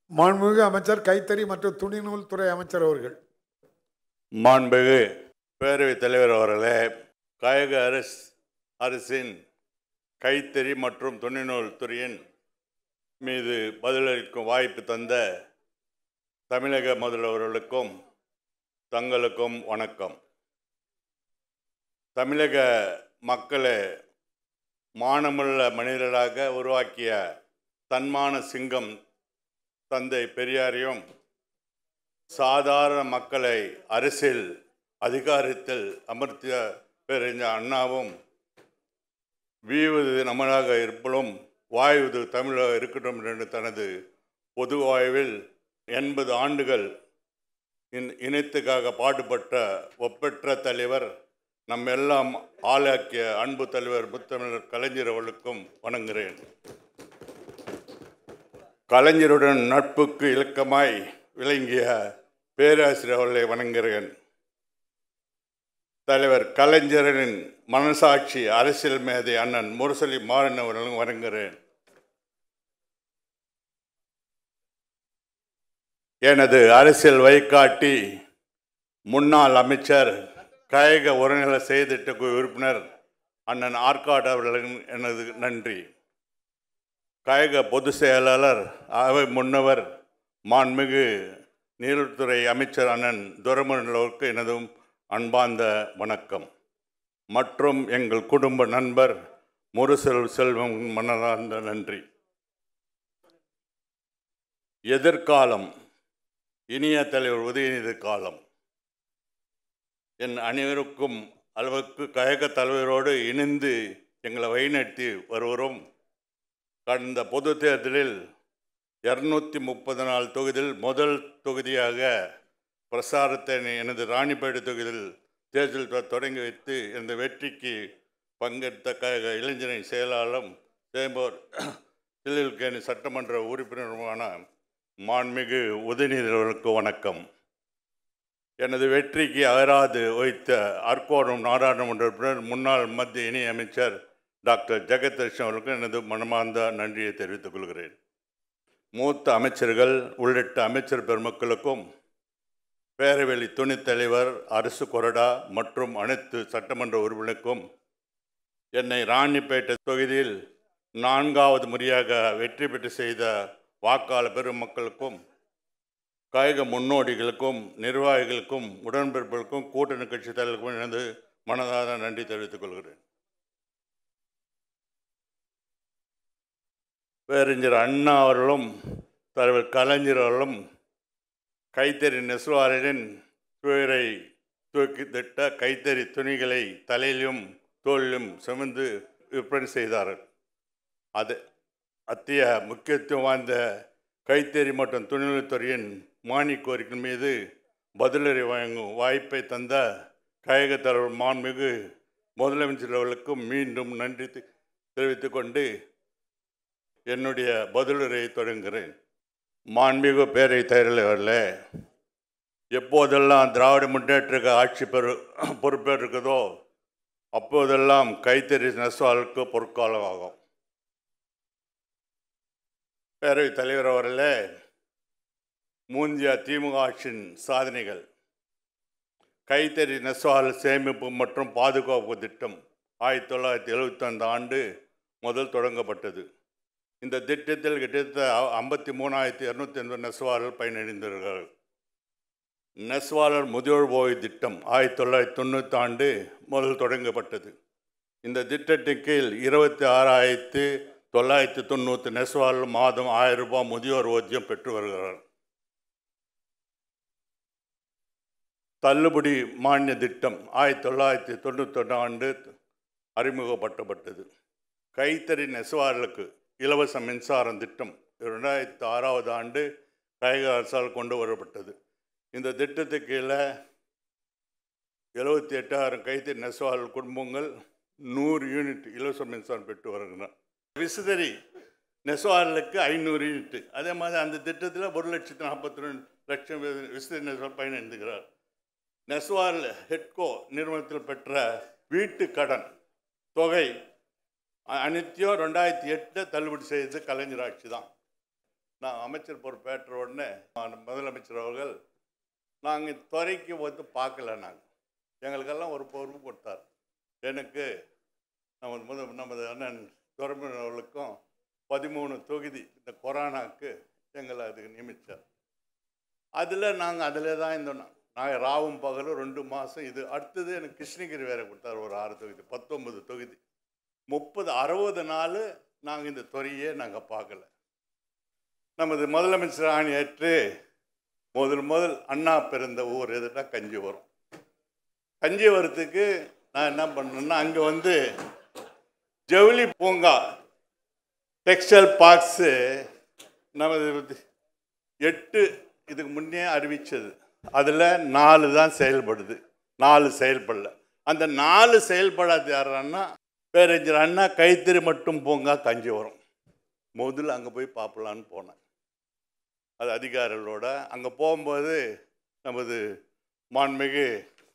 மாண்புமிகு அமைச்சர் கைத்தறி மற்றும் துணிநூல் துறை அமைச்சர் அவர்கள் மாண்புமிகு பேரவைத் தலைவர் அவர்களே காயக அரசு அரசின் கைத்தறி மற்றும் துணிநூல் துறையின் மீது பதிலளிக்கும் வாய்ப்பு தந்த தமிழக முதல்வர்களுக்கும் தங்களுக்கும் வணக்கம் தமிழக மக்களை மானமுள்ள மனிதராக உருவாக்கிய தன்மான சிங்கம் தந்தை பெரியாரையும் சாதாரண மக்களை அரசியல் அதிகாரத்தில் அமர்த்திய பேரறிஞர் அண்ணாவும் வீவது நம்மளாக இருப்பலும் வாய்வது தமிழாக இருக்கட்டும் என்று தனது பொது வாய்வில் எண்பது ஆண்டுகள் இன் இனத்துக்காக பாடுபட்ட ஒப்பற்ற தலைவர் நம் எல்லாம் ஆளாக்கிய அன்பு தலைவர் முத்தமிழர் கலைஞர் அவர்களுக்கும் வணங்குகிறேன் கலைஞருடன் நட்புக்கு இலக்கமாய் விளங்கிய பேராசிரியர் அவர்களை வணங்குகிறேன் தலைவர் கலைஞரின் மனசாட்சி அரசியல் மேதை அண்ணன் முரசொலி மாறன் அவர்களும் வணங்குகிறேன் எனது அரசியல் வழிகாட்டி முன்னாள் அமைச்சர் கழக ஒருநிலை செயற்திட்ட குழு உறுப்பினர் அண்ணன் ஆற்காடு அவர்களுக்கு எனது நன்றி கழக பொதுச் செயலாளர் அவை முன்னவர் மாண்புமிகு நீர்த்துறை அமைச்சர் அண்ணன் துரமணர்களுக்கு எனதும் அன்பார்ந்த வணக்கம் மற்றும் எங்கள் குடும்ப நண்பர் முருசெல் செல்வம் மன்னரார்ந்த நன்றி எதிர்காலம் இனிய தலைவர் உதயநிதி காலம் என் அனைவருக்கும் அளவுக்கு கழக தலைவரோடு இணைந்து எங்களை வழிநடத்தி வருகிறோம் கடந்த பொது தேர்தலில் இரநூத்தி முப்பது நாள் தொகுதியில் முதல் தொகுதியாக பிரசாரத்தை எனது ராணிப்பேட்டை தொகுதியில் தேர்தல் தொ- தொடங்கி வைத்து இந்த வெற்றிக்கு பங்கெடுத்த கழக இளைஞரணி செயலாளரும் சேம்பூர் திருநெல்வேலி சட்டமன்ற உறுப்பினருமான மாண்புமிகு உதயநிதி அவர்களுக்கு வணக்கம் எனது வெற்றிக்கு அகராது வைத்த அர்க்கோணம் நாடாளுமன்ற உறுப்பினர் முன்னாள் மத்திய இணை அமைச்சர் டாக்டர் ஜெகதீஷன் அவர்களுக்கு எனது மனமார்ந்த நன்றியை தெரிவித்துக் கொள்கிறேன் மூத்த அமைச்சர்கள் உள்ளிட்ட அமைச்சர் பெருமக்களுக்கும் பேரவையில் துணைத் தலைவர் அரசு கொறடா மற்றும் அனைத்து சட்டமன்ற உறுப்பினருக்கும் என்னை ராணிப்பேட்டை தொகுதியில் நான்காவது முறையாக வெற்றி பெற்று செய்த வாக்காளர் பெருமக்களுக்கும் கழக முன்னோடிகளுக்கும் நிர்வாகிகளுக்கும் உடன்பிறப்புகளுக்கும் கூட்டணி கட்சி தலைவருக்கும் எனது மனதார நன்றி தெரிவித்துக் கொள்கிறேன் பேரறிஞர் அண்ணா அவர்களும் தலைவர் கலைஞர் அவர்களும் கைத்தறி நெசவாளரின் துயரை தூக்கி திட்ட கைத்தறி துணிகளை தலையிலும் தோளிலும் சுமந்து விற்பனை செய்தார்கள் அது அத்திய முக்கியத்துவம் வாய்ந்த கைத்தறி மற்றும் துணிநூல் துறையின் மானிய கோரிக்கை மீது பதிலறி வழங்கும் வாய்ப்பை தந்த கழக தலைவர் மாண்புமிகு முதலமைச்சர் அவர்களுக்கும் மீண்டும் நன்றி தெ- தெரிவித்துக் கொண்டு என்னுடைய பதிலுரையை தொடங்குகிறேன் மாண்புமிகு பேரை தலைவர்களே எப்போதெல்லாம் திராவிட முன்னேற்ற கழக ஆட்சி பெரு பொறுப்பேற்றுக்குதோ அப்போதெல்லாம் கைத்தறி நெசவாளுக்கு பொற்காலம் ஆகும் பேரவைத் தலைவர் அவர்களே மூந்திய திமுக ஆட்சியின் சாதனைகள் கைத்தறி நெசவால் சேமிப்பு மற்றும் பாதுகாப்பு திட்டம் ஆயிரத்தி தொள்ளாயிரத்தி எழுபத்தி ஆண்டு முதல் தொடங்கப்பட்டது இந்த திட்டத்தில் கிட்டத்தட்ட ஐம்பத்தி மூணாயிரத்தி இரநூத்தி எண்பது நெசவாளர்கள் பயனடைந்தார்கள் நெசவாளர் முதியோர் ஓய்வு திட்டம் ஆயிரத்தி தொள்ளாயிரத்தி தொண்ணூற்றி ஆண்டு முதல் தொடங்கப்பட்டது இந்த திட்டத்தின் கீழ் இருபத்தி ஆறாயிரத்து தொள்ளாயிரத்தி தொண்ணூற்றி நெசவாளர் மாதம் ஆயிரம் ரூபாய் முதியோர் ஓய்வூதியம் பெற்று வருகிறார் தள்ளுபடி மானிய திட்டம் ஆயிரத்தி தொள்ளாயிரத்தி தொண்ணூத்தொன்று ஆண்டு அறிமுகப்படுத்தப்பட்டது கைத்தறி நெசவாளர்களுக்கு இலவச மின்சாரம் திட்டம் இரண்டாயிரத்தி ஆறாவது ஆண்டு கழக அரசால் கொண்டு வரப்பட்டது இந்த திட்டத்துக்கு கீழே எழுபத்தி எட்டாயிரம் கைத்தறி நெசவாளர் குடும்பங்கள் நூறு யூனிட் இலவச மின்சாரம் பெற்று வருகின்றன விசுதறி நெசவாளர்களுக்கு ஐநூறு யூனிட் அதே மாதிரி அந்த திட்டத்தில் ஒரு லட்சத்தி நாற்பத்தி ரெண்டு லட்சம் விசுதறி நெசவாளர் பயனடைந்துகிறார் நெஸ்வால் ஹெட்கோ நிறுவனத்தில் பெற்ற வீட்டு கடன் தொகை அ- அனைத்தையும் ரெண்டாயிரத்தி எட்டில் தள்ளுபடி செய்தது கலைஞர் ஆட்சி தான் நான் அமைச்சர் பொறுப்பேற்ற உடனே நான் முதலமைச்சர் அவர்கள் நாங்கள் துறைக்கு வந்து பார்க்கல நாங்கள் எங்களுக்கெல்லாம் ஒரு பொறுப்பு கொடுத்தார் எனக்கு நமது முத நமது அண்ணன் துறைமுருகன் அவர்களுக்கும் பதிமூணு தொகுதி இந்த கொரோனாக்கு எங்களை அதுக்கு நியமித்தார் அதில் நாங்கள் அதில் தான் இருந்தோம் நாங்கள் ராவும் பகலும் ரெண்டு மாதம் இது அடுத்தது எனக்கு கிருஷ்ணகிரி வேற கொடுத்தாரு ஒரு ஆறு தொகுதி பத்தொன்பது தொகுதி முப்பது அறுபது நாள் நாங்கள் இந்த துறையே நாங்கள் பார்க்கல நமது முதலமைச்சர் ஆணையற்று முதல் முதல் அண்ணா பிறந்த ஊர் எதுனா கஞ்சிபுரம் கஞ்சிபுரத்துக்கு நான் என்ன பண்ணேன்னா அங்கே வந்து ஜவுளி பூங்கா டெக்ஸ்டைல் பார்க்ஸு நமது எட்டு இதுக்கு முன்னே அறிவித்தது அதில் நாலு தான் செயல்படுது நாலு செயல்படல அந்த நாலு செயல்படாது யாருன்னா பேரறிஞர் அண்ணா கைத்தறி மட்டும் பூங்கா கஞ்சிபுரம் முதல்ல அங்கே போய் பார்ப்பலான்னு போனேன் அது அதிகாரிகளோட அங்கே போகும்போது நமது மாண்புமிகு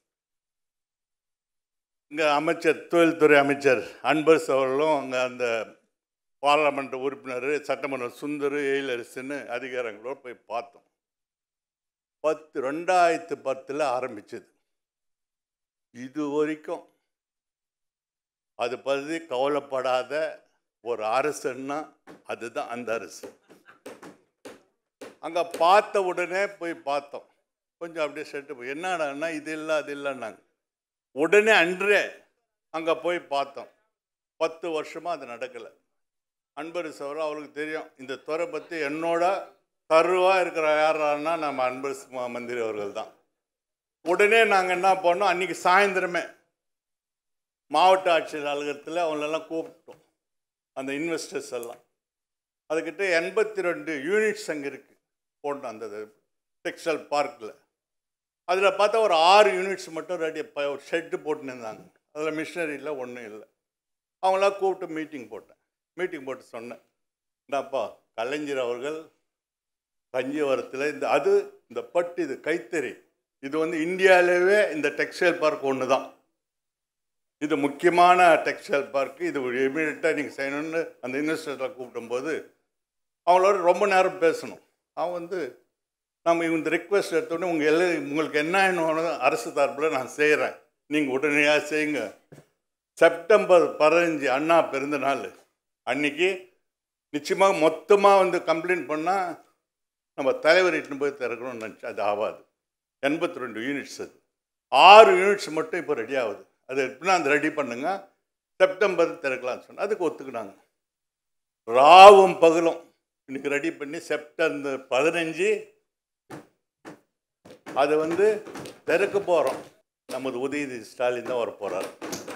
இங்கே அமைச்சர் தொழில்துறை அமைச்சர் அன்பரசு அவர்களும் அங்கே அந்த பாராளுமன்ற உறுப்பினர் சட்டமன்ற சுந்தர் எயிலரசுன்னு அதிகாரங்களோடு போய் பார்த்தோம் பத்து ரெண்டாயிரத்து பத்தில் ஆரம்பிச்சது இது வரைக்கும் அது பற்றி கவலைப்படாத ஒரு அரசுன்னா அதுதான் அந்த அரசு அங்கே பார்த்த உடனே போய் பார்த்தோம் கொஞ்சம் அப்படியே செட்டு போய் என்னடான்னா இது இல்லை அது இல்லைன்னாங்க உடனே அன்றே அங்கே போய் பார்த்தோம் பத்து வருஷமாக அது நடக்கலை அன்பரசு அவர் அவருக்கு தெரியும் இந்த துறை பற்றி என்னோட கருவாக இருக்கிற யாரான்னா நம்ம அன்பரசு ம- மந்திரி அவர்கள் தான் உடனே நாங்கள் என்ன பண்ணோம் அன்றைக்கி சாயந்தரமே மாவட்ட ஆட்சியர் அலுவலகத்தில் அவங்களெல்லாம் கூப்பிட்டோம் அந்த இன்வெஸ்டர்ஸ் எல்லாம் அதுக்கிட்ட எண்பத்தி ரெண்டு யூனிட்ஸ் அங்கே இருக்குது போட்டோம் அந்த டெக்ஸ்டைல் பார்க்கில் அதில் பார்த்தா ஒரு ஆறு யூனிட்ஸ் மட்டும் ரெடி ஒரு ஷெட்டு போட்டுன்னு இருந்தாங்க அதில் மிஷினரி இல்லை ஒன்றும் இல்லை அவங்களாம் கூப்பிட்டு மீட்டிங் போட்டேன் மீட்டிங் போட்டு சொன்னேன் என்னப்பா கலைஞர் அவர்கள் கஞ்சிவரத்தில் இந்த அது இந்த பட்டு இது கைத்தறி இது வந்து இந்தியாவிலேயே இந்த டெக்ஸ்டைல் பார்க் ஒன்று தான் இது முக்கியமான டெக்ஸ்டைல் பார்க் இது இமீடியட்டாக நீங்கள் செய்யணும்னு அந்த இன்வெஸ்டர்களை கூப்பிடும்போது அவங்களோட ரொம்ப நேரம் பேசணும் அவன் வந்து நம்ம இந்த ரிக்வெஸ்ட் எடுத்தோடனே உங்கள் எல்லாம் உங்களுக்கு என்ன வேணும் அரசு தரப்பில் நான் செய்கிறேன் நீங்கள் உடனடியாக செய்யுங்க செப்டம்பர் பதினஞ்சு அண்ணா பிறந்த நாள் அன்னைக்கு நிச்சயமாக மொத்தமாக வந்து கம்ப்ளைண்ட் பண்ணால் நம்ம தலைவர் இட்டுன்னு போய் திறக்கணும்னு நினச்சி அது ஆகாது எண்பத்தி ரெண்டு யூனிட்ஸ் அது ஆறு யூனிட்ஸ் மட்டும் இப்போ ரெடி ஆகுது அது எப்படின்னா அந்த ரெடி பண்ணுங்க செப்டம்பர் திறக்கலாம்னு சொன்னால் அதுக்கு ஒத்துக்கினாங்க ராவும் பகலும் இன்னைக்கு ரெடி பண்ணி செப்டம்பர் பதினஞ்சு அது வந்து திறக்க போகிறோம் நமது உதயநிதி ஸ்டாலின் தான் வர போகிறார்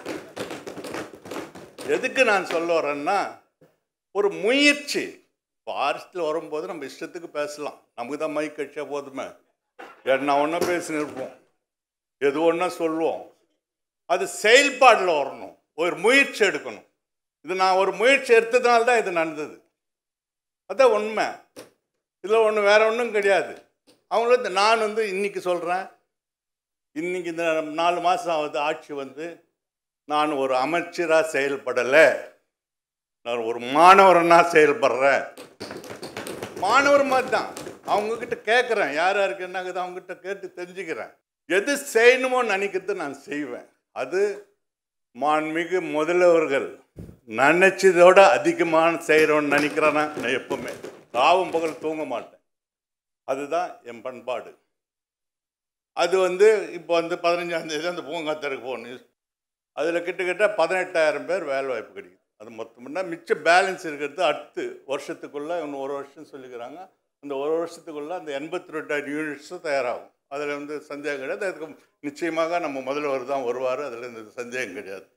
எதுக்கு நான் சொல்ல வரேன்னா ஒரு முயற்சி இப்போ ஆர்எஸ்டில் வரும்போது நம்ம இஷ்டத்துக்கு பேசலாம் நமக்கு தான் மைக் கட்சியா போதுமே என்ன ஒன்றா பேசின்னு இருப்போம் எது ஒன்றா சொல்லுவோம் அது செயல்பாடில் வரணும் ஒரு முயற்சி எடுக்கணும் இது நான் ஒரு முயற்சி எடுத்ததுனால தான் இது நடந்தது அதான் உண்மை இதில் ஒன்று வேற ஒன்றும் கிடையாது அவங்கள நான் வந்து இன்னைக்கு சொல்கிறேன் இன்னைக்கு இந்த நாலு மாதம் ஆகுது ஆட்சி வந்து நான் ஒரு அமைச்சராக செயல்படலை நான் ஒரு மாணவரனா செயல்படுறேன் மாணவர் மாதிரி தான் அவங்கக்கிட்ட கேட்குறேன் யார் யாருக்கு என்ன ஆகுது அவங்ககிட்ட கேட்டு தெரிஞ்சுக்கிறேன் எது செய்யணுமோ நினைக்கிறது நான் செய்வேன் அது மாண்மிகு முதல்வர்கள் நினைச்சதோட அதிகமான செய்கிறோன்னு நினைக்கிறேன்னா நான் எப்பவுமே ராவும் பகல் தூங்க மாட்டேன் அதுதான் என் பண்பாடு அது வந்து இப்போ வந்து பதினஞ்சாம் தேதி அந்த பூங்காத்தருக்கு போகணும் அதில் கிட்டத்தட்ட பதினெட்டாயிரம் பேர் வேலை வாய்ப்பு கிடைக்குது அது மொத்தம்னா மிச்ச பேலன்ஸ் இருக்கிறது அடுத்து வருஷத்துக்குள்ளே இன்னும் ஒரு வருஷம் சொல்லிக்கிறாங்க அந்த ஒரு வருஷத்துக்குள்ளே அந்த எண்பத்தி ரெண்டாயிரம் யூனிட்ஸும் தயாராகும் அதில் வந்து சந்தேகம் கிடையாது அதுக்கு நிச்சயமாக நம்ம முதல்வர் தான் வருவார் அதில் இந்த சந்தேகம் கிடையாது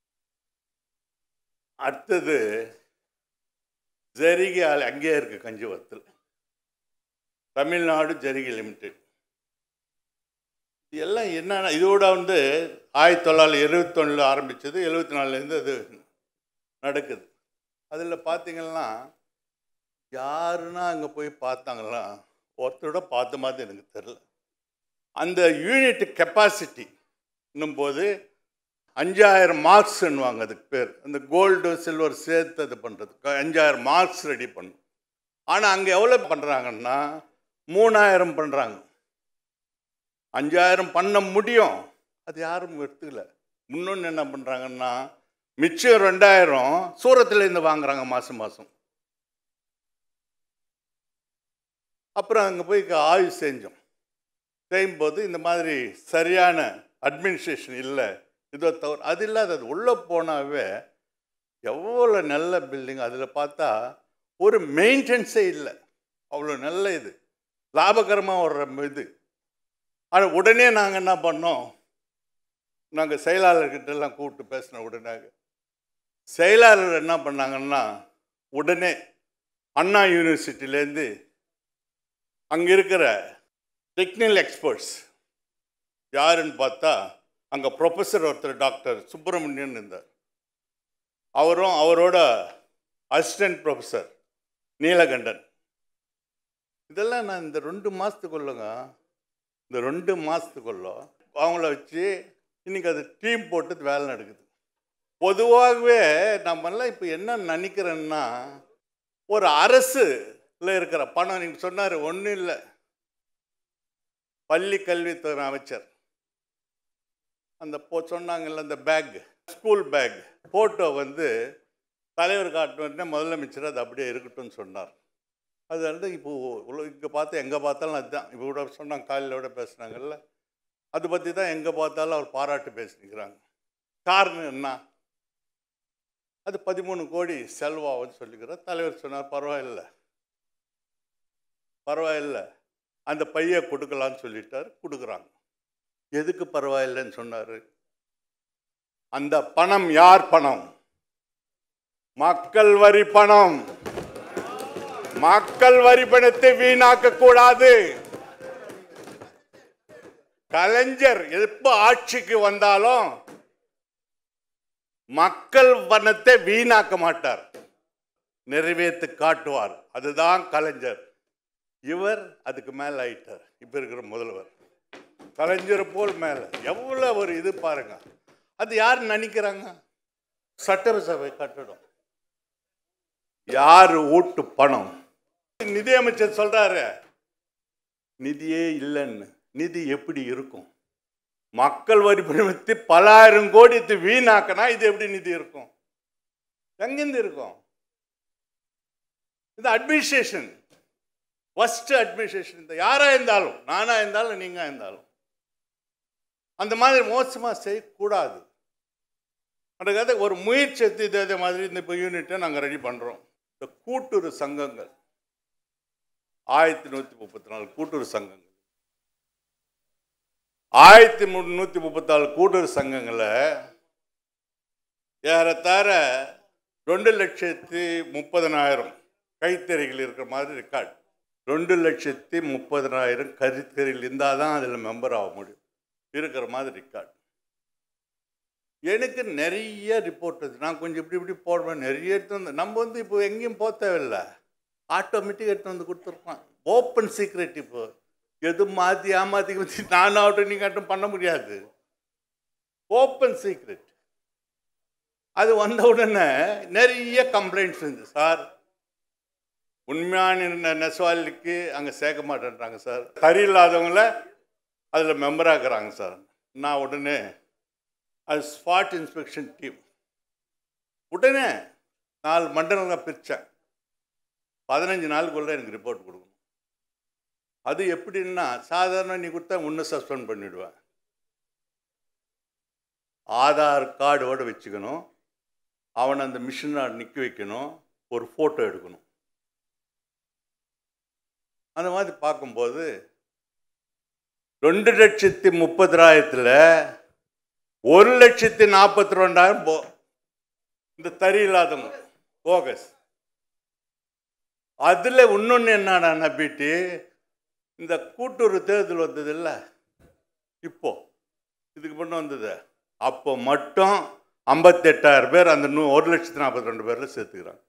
அடுத்தது ஜரிகை ஆலை அங்கேயே இருக்குது கஞ்சிவரத்தில் தமிழ்நாடு ஜரிகை லிமிடெட் இது எல்லாம் என்னன்னா இதோட வந்து ஆயிரத்தி தொள்ளாயிரத்தி எழுபத்தொன்னில் ஆரம்பித்தது எழுபத்தி நாலுலேருந்து அது நடக்குது அதில் பார்த்தீங்கன்னா யாருன்னா அங்கே போய் பார்த்தாங்களா ஒருத்தரோட பார்த்த மாதிரி எனக்கு தெரில அந்த யூனிட் கெப்பாசிட்டி போது அஞ்சாயிரம் மார்க்ஸ்ன்னுவாங்க அதுக்கு பேர் அந்த கோல்டு சில்வர் சேர்த்து அது பண்ணுறது அஞ்சாயிரம் மார்க்ஸ் ரெடி பண்ணும் ஆனால் அங்கே எவ்வளோ பண்ணுறாங்கன்னா மூணாயிரம் பண்ணுறாங்க அஞ்சாயிரம் பண்ண முடியும் அது யாரும் எடுத்துக்கல இன்னொன்று என்ன பண்ணுறாங்கன்னா மிச்சம் ரெண்டாயிரம் சூரத்தில் இருந்து வாங்குறாங்க மாதம் மாதம் அப்புறம் அங்கே போய் ஆய்வு செஞ்சோம் செய்யும்போது இந்த மாதிரி சரியான அட்மினிஸ்ட்ரேஷன் இல்லை இதோ தவிர அது இல்லாதது உள்ளே போனாவே எவ்வளோ நல்ல பில்டிங் அதில் பார்த்தா ஒரு மெயின்டெனன்ஸே இல்லை அவ்வளோ நல்ல இது லாபகரமாக வர்ற இது ஆனால் உடனே நாங்கள் என்ன பண்ணோம் நாங்கள் செயலாளர்கிட்ட எல்லாம் கூப்பிட்டு பேசின உடனே செயலாளர் என்ன பண்ணாங்கன்னா உடனே அண்ணா யூனிவர்சிட்டியிலேருந்து அங்கே இருக்கிற டெக்னிக்கல் எக்ஸ்பர்ட்ஸ் யாருன்னு பார்த்தா அங்கே ப்ரொஃபஸர் ஒருத்தர் டாக்டர் சுப்பிரமணியன் இருந்தார் அவரும் அவரோட அசிஸ்டன்ட் ப்ரொஃபஸர் நீலகண்டன் இதெல்லாம் நான் இந்த ரெண்டு மாதத்துக்குள்ளங்க இந்த ரெண்டு மாதத்துக்குள்ள அவங்கள வச்சு இன்னைக்கு அது டீம் போட்டு வேலை நடக்குது பொதுவாகவே நம்மெல்லாம் இப்போ என்ன நினைக்கிறேன்னா ஒரு அரசுல இருக்கிற பணம் நீங்கள் சொன்னார் ஒன்றும் இல்லை பள்ளி கல்வித்துறை அமைச்சர் அந்த போ சொன்னாங்கல்ல அந்த பேக் ஸ்கூல் பேக் ஃபோட்டோ வந்து தலைவர் காட்டினே முதலமைச்சர் அது அப்படியே இருக்கட்டும்னு சொன்னார் அது வந்து இப்போ இங்கே பார்த்து எங்கே பார்த்தாலும் அதுதான் இப்போ கூட சொன்னாங்க காலையில் கூட பேசுனாங்கல்ல அதை பற்றி தான் எங்கே பார்த்தாலும் அவர் பாராட்டு பேசிக்கிறாங்க காரணம் என்ன அது பதிமூணு கோடி செலவாகும்னு சொல்லிக்கிறார் தலைவர் சொன்னார் பரவாயில்லை பரவாயில்லை அந்த பையை கொடுக்கலான்னு சொல்லிட்டார் கொடுக்குறாங்க எதுக்கு பரவாயில்லைன்னு சொன்னார் அந்த பணம் யார் பணம் மக்கள் வரி பணம் மக்கள் வரி பணத்தை வீணாக்க கூடாது கலைஞர் எப்ப ஆட்சிக்கு வந்தாலும் மக்கள் பணத்தை வீணாக்க மாட்டார் நிறைவேற்றி காட்டுவார் அதுதான் கலைஞர் இவர் அதுக்கு மேல ஆயிட்டார் இப்ப இருக்கிற முதல்வர் கலைஞர் போல் மேல எவ்வளவு ஒரு இது பாருங்க அது யார் நினைக்கிறாங்க சட்டசபை கட்டடம் யார் ஓட்டு பணம் நிதியமைச்சர் சொல்றாரு நிதியே இல்லைன்னு நிதி எப்படி இருக்கும் மக்கள் வரி பணத்தை பலாயிரம் கோடி வீணாக்கினா இது எப்படி நிதி இருக்கும் எங்கிருந்து இருக்கும் இது அட்மினிஸ்ட்ரேஷன் ஃபர்ஸ்ட் அட்மினிஸ்ட்ரேஷன் இந்த யாரா இருந்தாலும் நானா இருந்தாலும் நீங்க இருந்தாலும் அந்த மாதிரி மோசமா செய்யக்கூடாது அதுக்காக ஒரு முயற்சி எடுத்து இதே இதே மாதிரி இந்த இப்போ யூனிட்டை நாங்கள் ரெடி பண்ணுறோம் இந்த கூட்டுறவு சங்கங்கள் ஆயிரத்தி நூற்றி முப்பத்தி நாலு கூட்டுறவு சங்கங்கள் ஆயிரத்தி முந்நூற்றி முப்பத்தாலு கூட்டுறவு சங்கங்களை ஏறத்தாழ ரெண்டு லட்சத்தி முப்பதனாயிரம் கைத்தறிகள் இருக்கிற மாதிரி ரெக்கார்டு ரெண்டு லட்சத்தி முப்பதனாயிரம் கைத்தறிகள் இருந்தால் தான் அதில் மெம்பர் ஆக முடியும் இருக்கிற மாதிரி ரெக்கார்டு எனக்கு நிறைய ரிப்போர்ட் வருது நான் கொஞ்சம் இப்படி இப்படி போடுவேன் நிறைய எடுத்து வந்து நம்ம வந்து இப்போ எங்கேயும் போக தேவையில்லை ஆட்டோமேட்டிக் எடுத்து வந்து கொடுத்துருப்பான் ஓப்பன் சீக்ரெட் இப்போ எது மாற்றி ஏமாற்றி வச்சு நானும் ஆகட்டும் நீங்கள் ஆகட்டும் பண்ண முடியாது ஓப்பன் சீக்ரெட் அது வந்த உடனே நிறைய கம்ப்ளைண்ட்ஸ் இருந்துச்சு சார் உண்மையான நெ- நெசவாளிக்கு அங்கே சேர்க்க மாட்டேன்றாங்க சார் சரி இல்லாதவங்கள அதில் மெம்பராக்குறாங்க சார் நான் உடனே அது ஸ்பாட் இன்ஸ்பெக்ஷன் டீம் உடனே நாலு மண்டலம் பிரித்தேன் பதினஞ்சு நாளுக்குள்ளே எனக்கு ரிப்போர்ட் கொடுக்கணும் அது எப்படின்னா சாதாரண நீ கொடுத்தா முன்ன சஸ்பெண்ட் பண்ணிடுவேன் ஆதார் கார்டோடு வச்சுக்கணும் அவனை அந்த மிஷினாக நிற்க வைக்கணும் ஒரு ஃபோட்டோ எடுக்கணும் அந்த மாதிரி பார்க்கும்போது ரெண்டு லட்சத்தி முப்பதாயிரத்தில் ஒரு லட்சத்தி நாற்பத்தி ரெண்டாயிரம் போ இந்த தறி இல்லாதவங்க போகஸ் அதில் இன்னொன்று என்னடா நம்பிட்டு இந்த கூட்டுறவு தேர்தல் வந்தது இல்லை இப்போ இதுக்கு முன்ன வந்தது அப்போ மட்டும் ஐம்பத்தெட்டாயிரம் பேர் அந்த நூ ஒரு லட்சத்தி நாற்பத்தி ரெண்டு பேரில் சேர்த்துக்கிறாங்க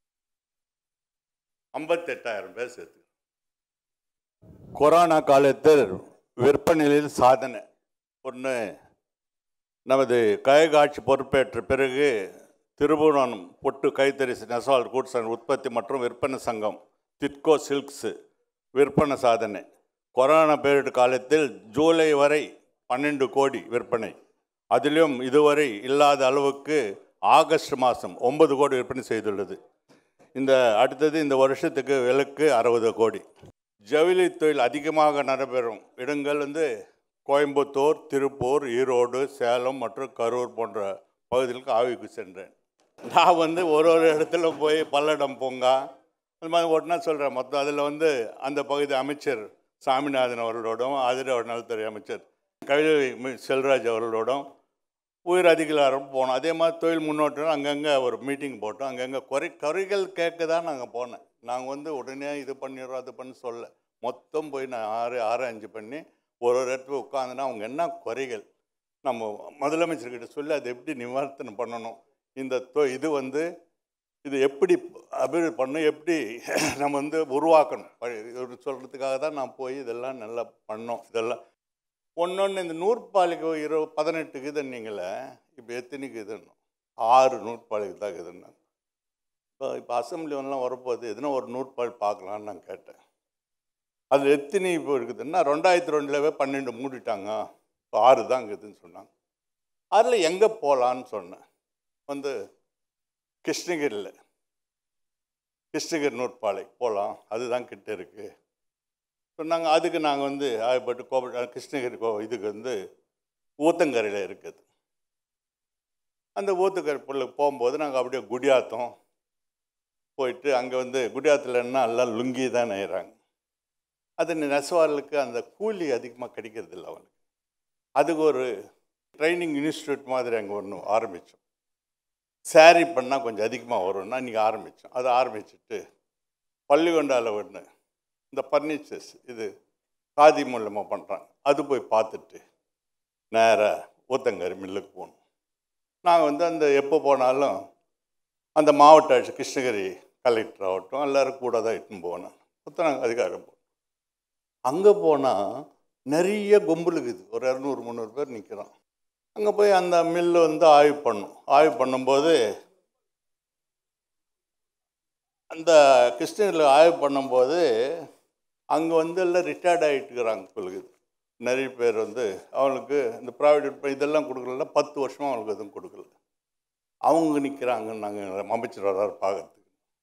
ஐம்பத்தெட்டாயிரம் பேர் சேர்த்து கொரோனா காலத்தில் விற்பனையில் சாதனை ஒன்று நமது கைகாட்சி பொறுப்பேற்ற பிறகு திருபுவனம் பொட்டு கைத்தறி நெசவாளர் கூட்டு சங்கம் உற்பத்தி மற்றும் விற்பனை சங்கம் திட்கோ சில்க்ஸு விற்பனை சாதனை கொரோனா பீரியட் காலத்தில் ஜூலை வரை பன்னெண்டு கோடி விற்பனை அதிலும் இதுவரை இல்லாத அளவுக்கு ஆகஸ்ட் மாதம் ஒன்பது கோடி விற்பனை செய்துள்ளது இந்த அடுத்தது இந்த வருஷத்துக்கு விலக்கு அறுபது கோடி ஜவுளி தொழில் அதிகமாக நடைபெறும் இடங்கள் வந்து கோயம்புத்தூர் திருப்பூர் ஈரோடு சேலம் மற்றும் கரூர் போன்ற பகுதிகளுக்கு ஆய்வுக்கு சென்றேன் நான் வந்து ஒரு ஒரு இடத்துல போய் பல்லடம் பூங்கா அந்த மாதிரி ஒட்டினா சொல்கிறேன் மொத்தம் அதில் வந்து அந்த பகுதி அமைச்சர் சாமிநாதன் அவர்களோடும் ஆதரவு நலத்துறை அமைச்சர் கவிதை மி- செல்வராஜ் அவர்களோடும் உயர் அதிகாரம் போனோம் அதே மாதிரி தொழில் முன்னோட்டம் அங்கங்கே ஒரு மீட்டிங் போட்டோம் அங்கங்கே குறை குறைகள் கேட்க தான் நாங்கள் போனேன் நாங்கள் வந்து உடனே இது பண்ணிடுறோம் அது பண்ணி சொல்ல மொத்தம் போய் நான் ஆறு ஆறு அஞ்சு பண்ணி ஒரு ஒரு இடத்துல உட்காந்துனா அவங்க என்ன குறைகள் நம்ம முதலமைச்சர்கிட்ட சொல்லி அதை எப்படி நிவாரணம் பண்ணணும் இந்த தொ இது வந்து இது எப்படி அபிவிருத்தி பண்ணணும் எப்படி நம்ம வந்து உருவாக்கணும் ஒரு சொல்கிறதுக்காக தான் நான் போய் இதெல்லாம் நல்லா பண்ணோம் இதெல்லாம் ஒன்னொன்று இந்த நூற்பாலைக்கு இரு பதினெட்டுக்கு இதுன்னீங்களே இப்போ எத்தனைக்கு இதுன்னு ஆறு நூற்பாலைக்கு தான் இதுன்னு இப்போ இப்போ அசம்பிளி ஒன்றுலாம் வரப்போகுது எதுனா ஒரு நூற்பால் பார்க்கலான்னு நான் கேட்டேன் அதில் எத்தனை இப்போ இருக்குதுன்னா ரெண்டாயிரத்தி ரெண்டுலவே பன்னெண்டு மூடிட்டாங்க இப்போ ஆறு தான் இருக்குதுன்னு சொன்னாங்க அதில் எங்கே போகலான்னு சொன்னேன் வந்து கிருஷ்ணகிரியில் கிருஷ்ணகிரி நூற்பாலை போகலாம் அதுதான் கிட்ட இருக்குது சொன்னாங்க அதுக்கு நாங்கள் வந்து ஆயப்பட்டு கோப கிருஷ்ணகிரி கோ இதுக்கு வந்து ஊத்தங்கரையில் இருக்குது அந்த ஊத்தங்கரை புள்ள போகும்போது நாங்கள் அப்படியே குடியாத்தம் போயிட்டு அங்கே வந்து குடியாத்தில் என்ன எல்லாம் லுங்கி தான் நெய்கிறாங்க அது நெசவாளர்களுக்கு அந்த கூலி அதிகமாக கிடைக்கிறது இல்லை அவனுக்கு அதுக்கு ஒரு ட்ரைனிங் இன்ஸ்டியூட் மாதிரி அங்கே ஒன்று ஆரம்பித்தோம் saree பண்ணால் கொஞ்சம் அதிகமாக வரும்னா இன்றைக்கி ஆரம்பித்தோம் அதை ஆரம்பிச்சுட்டு பள்ளிகொண்டாவில் ஒன்று இந்த ஃபர்னிச்சர்ஸ் இது காதி மூலமாக பண்ணுறாங்க அது போய் பார்த்துட்டு நேராக ஊத்தங்கரை மில்லுக்கு போகணும் நாங்கள் வந்து அந்த எப்போ போனாலும் அந்த மாவட்ட ஆட்சி கிருஷ்ணகிரி கலெக்டர் ஆகட்டும் எல்லோரும் கூட தான் இட்டுன்னு போனேன் மொத்தம் நாங்கள் அதுக்காக போனோம் அங்கே போனால் நிறைய கும்பல் இருக்குது ஒரு இரநூறு முந்நூறு பேர் நிற்கிறோம் அங்கே போய் அந்த மில்லு வந்து ஆய்வு பண்ணும் ஆய்வு பண்ணும்போது அந்த கிருஷ்ணகிரியில் ஆய்வு பண்ணும்போது அங்கே வந்து எல்லாம் ரிட்டையர்ட் ஆகிட்டுக்கிறாங்க உங்களுக்கு நிறைய பேர் வந்து அவங்களுக்கு இந்த ப்ரைவேட் இதெல்லாம் கொடுக்கல பத்து வருஷமாக அவங்களுக்கு எதுவும் கொடுக்கல அவங்க நிற்கிறாங்க நாங்கள் அமைச்சர் வர்றாரு பார்க்கறதுக்கு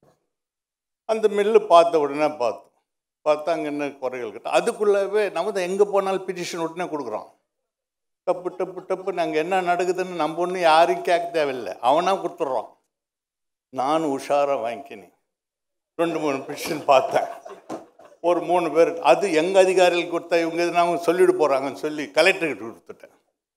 அந்த மில்லு பார்த்த உடனே பார்த்தோம் பார்த்தா அங்கே என்ன குறைகள் கிட்ட அதுக்குள்ளவே நம்ம தான் எங்கே போனாலும் பிட்டிஷன் உடனே கொடுக்குறோம் டப்பு டப்பு டப்பு நாங்கள் என்ன நடக்குதுன்னு நம்ம ஒன்றும் யாரையும் கேட்க தேவையில்லை அவனாக கொடுத்துட்றான் நானும் உஷாராக வாங்கிக்கினேன் ரெண்டு மூணு பிட்டிஷன் பார்த்தேன் ஒரு மூணு பேர் அது எங்கள் அதிகாரிகளுக்கு கொடுத்தா இவங்க எதுனா அவங்க சொல்லிட்டு போகிறாங்கன்னு சொல்லி கலெக்டர்கிட்ட கொடுத்துட்டேன்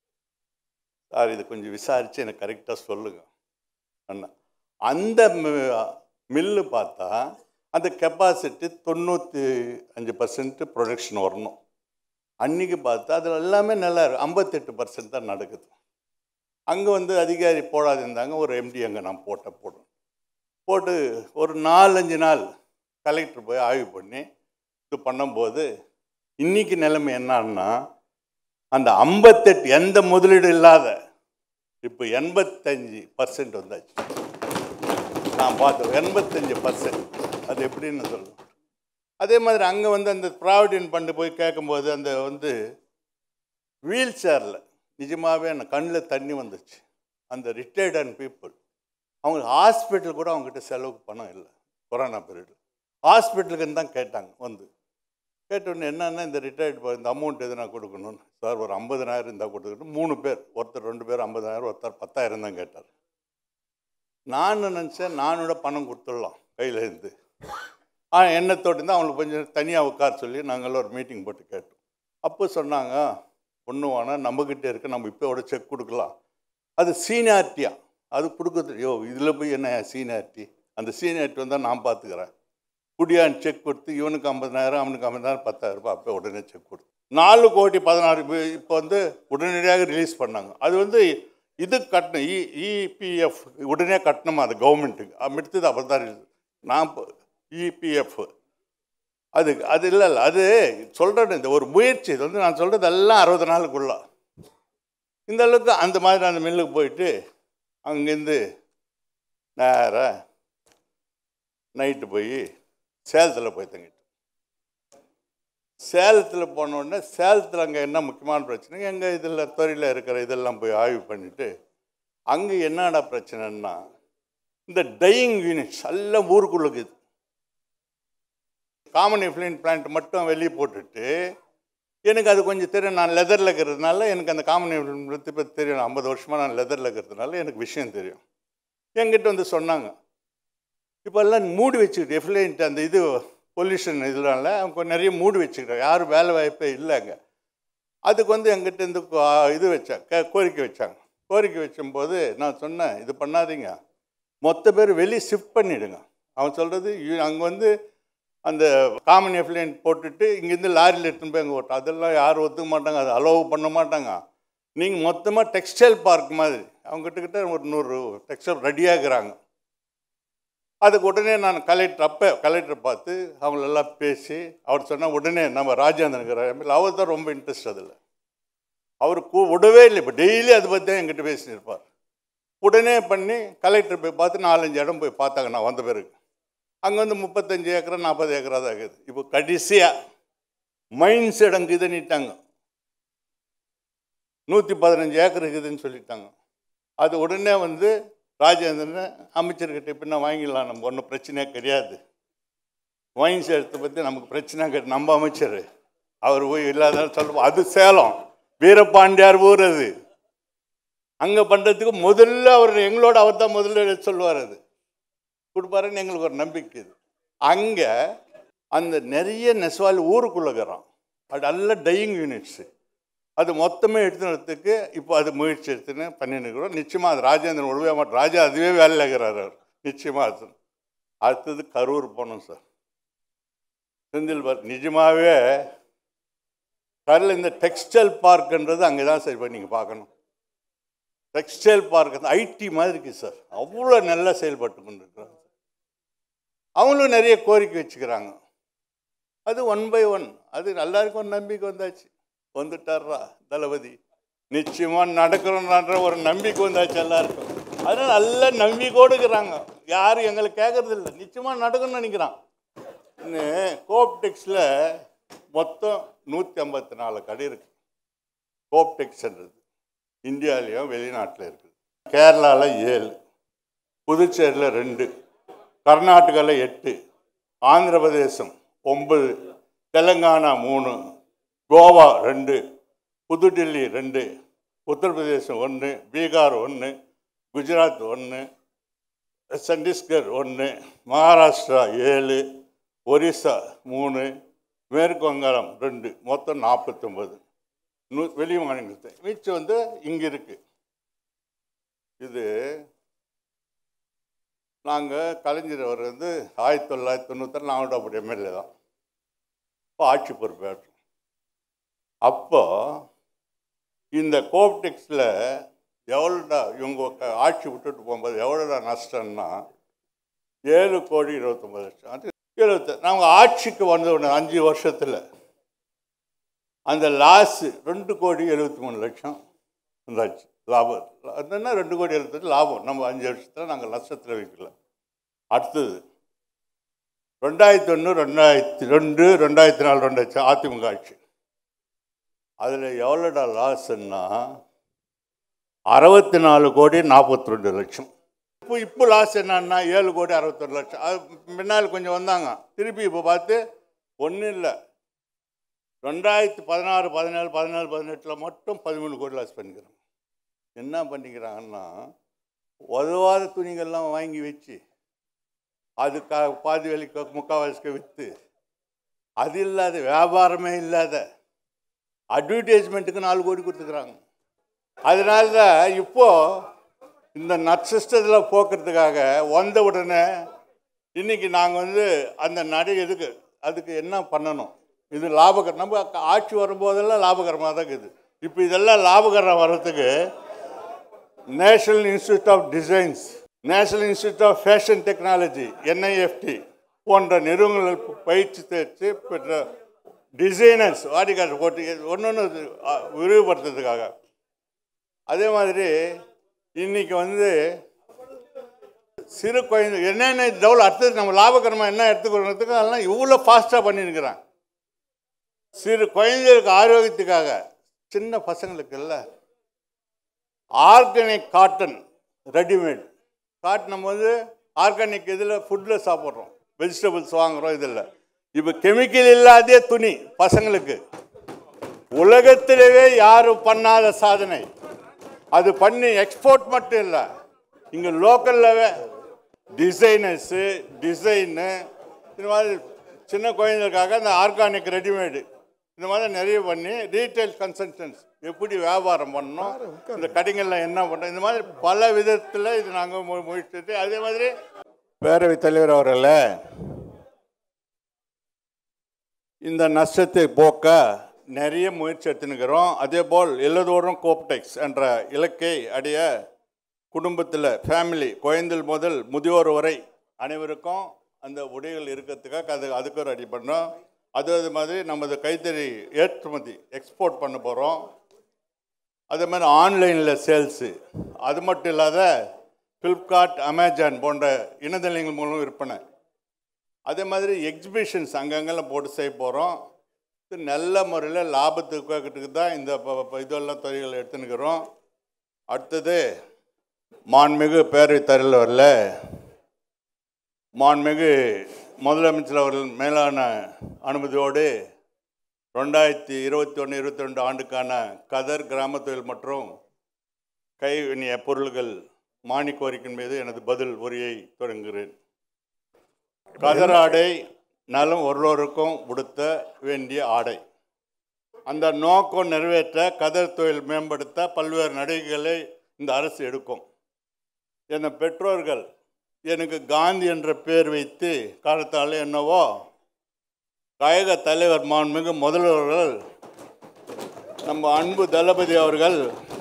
சார் இது கொஞ்சம் விசாரித்து எனக்கு கரெக்டாக சொல்லுங்க அண்ணா அந்த மில்லு பார்த்தா அந்த கெப்பாசிட்டி தொண்ணூற்றி அஞ்சு பர்சன்ட் ப்ரொடக்ஷன் வரணும் அன்றைக்கி பார்த்தா அதில் எல்லாமே நல்லா இருக்கு ஐம்பத்தெட்டு பர்சன்ட் தான் நடக்குது அங்கே வந்து அதிகாரி போடாது இருந்தாங்க ஒரு எம்டி அங்கே நான் போட்ட போடும் போட்டு ஒரு நாலஞ்சு நாள் கலெக்டர் போய் ஆய்வு பண்ணி இது பண்ணும்போது இன்னைக்கு நிலைமை என்னன்னா அந்த ஐம்பத்தெட்டு எந்த முதலீடு இல்லாத இப்போ எண்பத்தஞ்சு பர்சன்ட் வந்தாச்சு நான் பார்த்தேன் எண்பத்தஞ்சு பர்சன்ட் அது எப்படின்னு சொல்லுவேன் அதே மாதிரி அங்கே வந்து அந்த ப்ராவிடென்ட் ஃபண்டு போய் கேட்கும்போது அந்த வந்து வீல் சேரில் நிஜமாகவே எனக்கு கண்ணில் தண்ணி வந்துச்சு அந்த ரிட்டையர்ட் அண்ட் பீப்புள் அவங்க ஹாஸ்பிட்டல் கூட அவங்ககிட்ட செலவுக்கு பணம் இல்லை கொரோனா பீரியடில் ஹாஸ்பிட்டலுக்குன்னு தான் கேட்டாங்க வந்து கேட்டோடனே என்னென்னா இந்த ரிட்டையர்ட் இந்த அமௌண்ட் எதுனா கொடுக்கணும்னு சார் ஒரு ஐம்பதனாயிரம் இருந்தால் கொடுத்துக்கிட்டு மூணு பேர் ஒருத்தர் ரெண்டு பேர் ஐம்பதாயிரம் ஒருத்தர் பத்தாயிரம் தான் கேட்டார் நான் நினச்சேன் நானோட பணம் கொடுத்துடலாம் கையில் இருந்து ஆ எண்ணத்தோடு இருந்தால் அவங்களுக்கு கொஞ்சம் தனியாக உட்கார சொல்லி நாங்கள் ஒரு மீட்டிங் போட்டு கேட்டோம் அப்போ சொன்னாங்க ஒன்று வேணால் நம்மக்கிட்ட இருக்க நம்ம இப்போட செக் கொடுக்கலாம் அது சீனியாரிட்டியா அது கொடுக்குறது யோ இதில் போய் என்ன சீனியாரிட்டி அந்த சீனியாரிட்டி வந்தால் நான் பார்த்துக்கிறேன் குடியான் செக் கொடுத்து இவனுக்கு ஐம்பதாயிரம் அவனுக்கு ஐம்பதாயிரம் பத்தாயிரம் ரூபாய் அப்போ உடனே செக் கொடுத்து நாலு கோடி பதினாறு இப்போ வந்து உடனடியாக ரிலீஸ் பண்ணாங்க அது வந்து இது கட்டணும் இ இபிஎஃப் உடனே கட்டணுமா அது கவர்மெண்ட்டுக்கு அடுத்தது அப்புறம் தான் release. நான் இபிஎஃப் அது அது இல்லை இல்லை அது சொல்கிறேன் இந்த ஒரு முயற்சி இது வந்து நான் சொல்கிறது எல்லாம் அறுபது நாளுக்குள்ள இந்த அளவுக்கு அந்த மாதிரி அந்த மில்லுக்கு போயிட்டு அங்கேருந்து நேராக நைட்டு போய் சேலத்தில் போய் தங்கிட்டோம் சேலத்தில் போன உடனே சேலத்தில் அங்கே என்ன முக்கியமான பிரச்சனை எங்கள் இதில் துறையில் இருக்கிற இதெல்லாம் போய் ஆய்வு பண்ணிவிட்டு அங்கே என்னடா பிரச்சனைன்னா இந்த டையிங் யூனிட்ஸ் எல்லாம் ஊருக்குள்ள இருக்குது காமன் எஃப்ளைன் பிளான்ட் மட்டும் வெளியே போட்டுட்டு எனக்கு அது கொஞ்சம் தெரியும் நான் லெதரில் இருக்கிறதுனால எனக்கு அந்த காமன் எஃப்ளைன் பற்றி தெரியும் ஐம்பது வருஷமாக நான் லெதரில் இருக்கிறதுனால எனக்கு விஷயம் தெரியும் என்கிட்ட வந்து சொன்னாங்க இப்போ எல்லாம் மூடி வச்சுக்கிட்டு எஃப்ளைன்ட் அந்த இது பொல்யூஷன் இதனால அவங்க நிறைய மூடி வச்சுக்கிட்டாங்க யாரும் வேலை வாய்ப்பே இல்லைங்க அதுக்கு வந்து எங்கிட்ட இருந்து கோ- இது வச்சாங்க கே- கோரிக்கை வச்சாங்க கோரிக்கை வச்சும்போது நான் சொன்னேன் இது பண்ணாதீங்க மொத்த பேர் வெளியே ஷிஃப்ட் பண்ணிவிடுங்க அவன் சொல்கிறது அங்கே வந்து அந்த காமன் எஃப்ளைன் போட்டுட்டு இங்கேருந்து லாரியில் எடுத்துன்னு போய் அங்கே ஓட்டும் அதெல்லாம் யாரும் ஒத்துக்க மாட்டாங்க அதை அலோவ் பண்ண மாட்டாங்க நீங்கள் மொத்தமாக டெக்ஸ்டைல் பார்க் மாதிரி அவங்ககிட்ட கிட்ட ஒரு நூறு டெக்ஸ்டைல் ரெடியாகிறாங்க அதுக்கு உடனே நான் கலெக்டர் அப்போ கலெக்டரை பார்த்து அவங்களெல்லாம் பேசி அவர் சொன்னால் உடனே நம்ம ராஜேந்திரன் அவர் தான் ரொம்ப இன்ட்ரெஸ்ட் அதில் அவர் கூ விடவே இல்லை இப்போ டெய்லி அதை பற்றி தான் என்கிட்ட பேசிட்டு இருப்பார் உடனே பண்ணி கலெக்டர் போய் பார்த்து நாலஞ்சு இடம் போய் பார்த்தாங்க நான் வந்த பிறகு அங்கே வந்து முப்பத்தஞ்சு ஏக்கரா நாற்பது ஏக்கரா தான் இருக்குது இப்போ கடைசியாக மைன்ஸ் இடம் இதுன்னுட்டாங்க நூற்றி பதினஞ்சு ஏக்கர் இருக்குதுன்னு சொல்லிட்டாங்க அது உடனே வந்து ராஜேந்திரன் அமைச்சர்கிட்ட இப்போ நான் வாங்கிடலாம் நம்ம ஒன்றும் பிரச்சனையே கிடையாது மைன்ஸ் இடத்தை பற்றி நமக்கு பிரச்சனை கிடையாது நம்ம அமைச்சர் அவர் போய் இல்லாத சொல்லுவோம் அது சேலம் வீரபாண்டியார் ஊர் அது அங்கே பண்ணுறதுக்கு முதல்ல அவர் எங்களோட அவர் தான் முதல்ல எடுத்து சொல்லுவார் அது கொடுப்பாருன்னு எங்களுக்கு ஒரு நம்பிக்கை இது அங்கே அந்த நிறைய நெசவாளி ஊருக்குள்ளே இருக்கிறோம் அது நல்ல டையிங் யூனிட்ஸு அது மொத்தமே எடுத்துனதுக்கு இப்போ அது முயற்சி எடுத்துன்னு பண்ணின்னு இருக்கிறோம் நிச்சயமாக அது ராஜேந்திரன் ஒழுவே மாட்டோம் ராஜா அதுவே வேலையில் இருக்கிறார் அவர் நிச்சயமாக அது அடுத்தது கரூர் போகணும் சார் செந்தில் பார் நிஜமாகவே கடலில் இந்த டெக்ஸ்டைல் பார்க்குன்றது அங்கே தான் சார் இப்போ நீங்கள் பார்க்கணும் டெக்ஸ்டைல் பார்க் வந்து ஐடி மாதிரி இருக்குது சார் அவ்வளோ நல்லா செயல்பட்டு கொண்டு இருக்கிறாங்க அவங்களும் நிறைய கோரிக்கை வச்சுக்கிறாங்க அது ஒன் பை ஒன் அது எல்லாருக்கும் ஒரு நம்பிக்கை வந்தாச்சு வந்துட்டார்ரா தளபதி நிச்சயமாக நடக்கிறோன்ற ஒரு நம்பிக்கை வந்தாச்சு எல்லாருக்கும் அதனால நல்ல நம்பிக்கையோடு இருக்கிறாங்க யாரும் எங்களை கேட்கறது இல்லை நிச்சயமாக நடக்கும்னு நினைக்கிறான் இன்னும் கோப்டெக்ஸில் மொத்தம் நூற்றி ஐம்பத்தி நாலு கடை இருக்கு கோப்டெக்ஸ்ன்றது இந்தியாவிலையும் வெளிநாட்டில் இருக்குது கேரளாவில் ஏழு புதுச்சேரியில் ரெண்டு கர்நாடகாவில் எட்டு ஆந்திர பிரதேசம் ஒன்பது தெலுங்கானா மூணு கோவா ரெண்டு புதுடில்லி ரெண்டு உத்தரப்பிரதேசம் ஒன்று பீகார் ஒன்று குஜராத் ஒன்று சத்தீஸ்கர் ஒன்று மகாராஷ்டிரா ஏழு ஒரிசா மூணு மேற்கு வங்காளம் ரெண்டு மொத்தம் நாற்பத்தொம்பது நூ வெளி மாநிலத்தை மிச்சம் வந்து இங்கே இருக்கு இது நாங்கள் கலைஞர் அவர் வந்து ஆயிரத்தி தொள்ளாயிரத்தி தொண்ணூற்றி நாவடாப்படி எம்எல்ஏ தான் இப்போ ஆட்சி பொறுப்பேற்றோம் அப்போ இந்த கோப்டெக்ஸில் எவ்வளோடா இவங்க க- ஆட்சி விட்டுட்டு போகும்போது எவ்வளோடா நஷ்டம்னா ஏழு கோடி இருபத்தொம்பது லட்சம் அது இருபத்தி நாங்கள் ஆட்சிக்கு வந்த உடனே அஞ்சு வருஷத்தில் அந்த லாஸு ரெண்டு கோடி எழுபத்தி மூணு லட்சம் வந்தாச்சு லாபம் அதுன்னா ரெண்டு கோடி எழுபத்தஞ்சு லாபம் நம்ம அஞ்சு வருஷத்தில் நாங்கள் நஷ்டத்தில் வைக்கல அடுத்தது ரெண்டாயிரத்தி ஒன்று ரெண்டாயிரத்தி ரெண்டு ரெண்டாயிரத்தி நாலு ரெண்டாயிரத்தி அதிமுக ஆட்சி அதில் எவ்வளோடா லாஸ்ன்னா அறுபத்தி நாலு கோடி நாற்பத்தி ரெண்டு லட்சம் இப்போ இப்போ லாஸ் என்னன்னா ஏழு கோடி அறுபத்தொரு லட்சம் அது முன்னால் கொஞ்சம் வந்தாங்க திருப்பி இப்போ பார்த்து ஒன்றும் இல்லை ரெண்டாயிரத்தி பதினாறு பதினேழு பதினேழு பதினெட்டில் மட்டும் பதிமூணு கோடி லாஸ் பண்ணிக்கிறாங்க என்ன பண்ணிக்கிறாங்கன்னா உதவாத துணிகள்லாம் வாங்கி வச்சு அதுக்கா பாதி விலைக்கு முக்கால்வாசிக்கு விற்று அது இல்லாத வியாபாரமே இல்லாத அட்வர்டைஸ்மெண்ட்டுக்கு நாலு கோடி கொடுத்துக்கிறாங்க அதனால தான் இப்போ இந்த நட்சத்திரத்தில் போக்குறதுக்காக வந்த உடனே இன்னைக்கு நாங்கள் வந்து அந்த நடை எதுக்கு அதுக்கு என்ன பண்ணணும் இது லாபகரம் நம்ம ஆட்சி வரும்போதெல்லாம் லாபகரமாக தான் இருக்குது இப்போ இதெல்லாம் லாபகரம் வர்றதுக்கு national institute of designs national institute of fashion technology NIFT போன்ற நிறுவனங்கள் பயிற்சி தேர்ச்சி பெற்ற டிசைனர்ஸ் வாடிக்கையாளர் போட்டு ஒன்று ஒன்று விரிவுபடுத்துறதுக்காக அதே மாதிரி இன்னைக்கு வந்து சிறு குழந்தை என்னென்ன டெவலப் அடுத்தது நம்ம லாபகரமாக என்ன எடுத்துக்கிறதுக்கு அதெல்லாம் இவ்வளோ ஃபாஸ்ட்டாக பண்ணியிருக்கிறான் சிறு குழந்தைகளுக்கு ஆரோக்கியத்துக்காக சின்ன பசங்களுக்கு இல்லை ஆர்கானிக் காட்டன் ரெடிமேட் காட்டன் போது ஆர்கானிக் இதில் ஃபுட்டில் சாப்பிட்றோம் வெஜிடபிள்ஸ் வாங்குகிறோம் இதில் இப்போ கெமிக்கல் இல்லாதே துணி பசங்களுக்கு உலகத்திலேயே யாரும் பண்ணாத சாதனை அது பண்ணி எக்ஸ்போர்ட் மட்டும் இல்லை இங்கே லோக்கல்லவே டிசைனர்ஸு டிசைனு இந்த மாதிரி சின்ன குழந்தைகளுக்காக இந்த ஆர்கானிக் ரெடிமேடு இந்த மாதிரி நிறைய பண்ணி ரீட்டைல் கன்சல்டன்ஸ் எப்படி வியாபாரம் பண்ணணும் இந்த கடைகளில் என்ன பண்ணணும் இந்த மாதிரி பல விதத்தில் இது நாங்கள் முயற்சிட்டு அதே மாதிரி பேரவைத் தலைவர் அவர்களே இந்த நஷ்டத்தை போக்க நிறைய முயற்சி எடுத்துனுக்கிறோம் அதே போல் எல்லதோறும் கோப்டெக்ஸ் என்ற இலக்கை அடைய குடும்பத்தில் ஃபேமிலி குழந்தைகள் முதல் முதியோர் வரை அனைவருக்கும் அந்த உடைகள் இருக்கிறதுக்காக அது அதுக்கு ரெடி பண்ணோம் அது அது மாதிரி நமது கைத்தறி ஏற்றுமதி எக்ஸ்போர்ட் பண்ண போகிறோம் அதே மாதிரி ஆன்லைனில் சேல்ஸு அது மட்டும் இல்லாத ஃப்ளிப்கார்ட் அமேசான் போன்ற இணையதளங்கள் மூலம் விற்பனை அதே மாதிரி எக்ஸிபிஷன்ஸ் அங்கங்கெல்லாம் போட்டு செய்ய போகிறோம் இது நல்ல முறையில் லாபத்துக்கு தான் இந்த ப- ப- இதெல்லாம் துறைகள் எடுத்துன்னுக்கிறோம் அடுத்தது மாண்புமிகு பேரவைத் தலைவரில் மாண்புமிகு முதலமைச்சர் அவர்கள் மேலான அனுமதியோடு ரெண்டாயிரத்தி இருபத்தி ஒன்று இருபத்தி ரெண்டு ஆண்டுக்கான கதர் கிராம தொழில் மற்றும் கைவினிய பொருள்கள் மானிய கோரிக்கையின் மீது எனது பதில் உரையை தொடங்குகிறேன் கதர் ஆடை நலம் ஒருவருக்கும் உடுத்த வேண்டிய ஆடை அந்த நோக்கம் நிறைவேற்ற கதர் தொழில் மேம்படுத்த பல்வேறு நடவடிக்கைகளை இந்த அரசு எடுக்கும் என் பெற்றோர்கள் எனக்கு காந்தி என்ற பேர் வைத்து காலத்தால் என்னவோ கழக தலைவர் மாண்புமிகு முதல்வர்கள் நம்ம அன்பு தளபதி அவர்கள்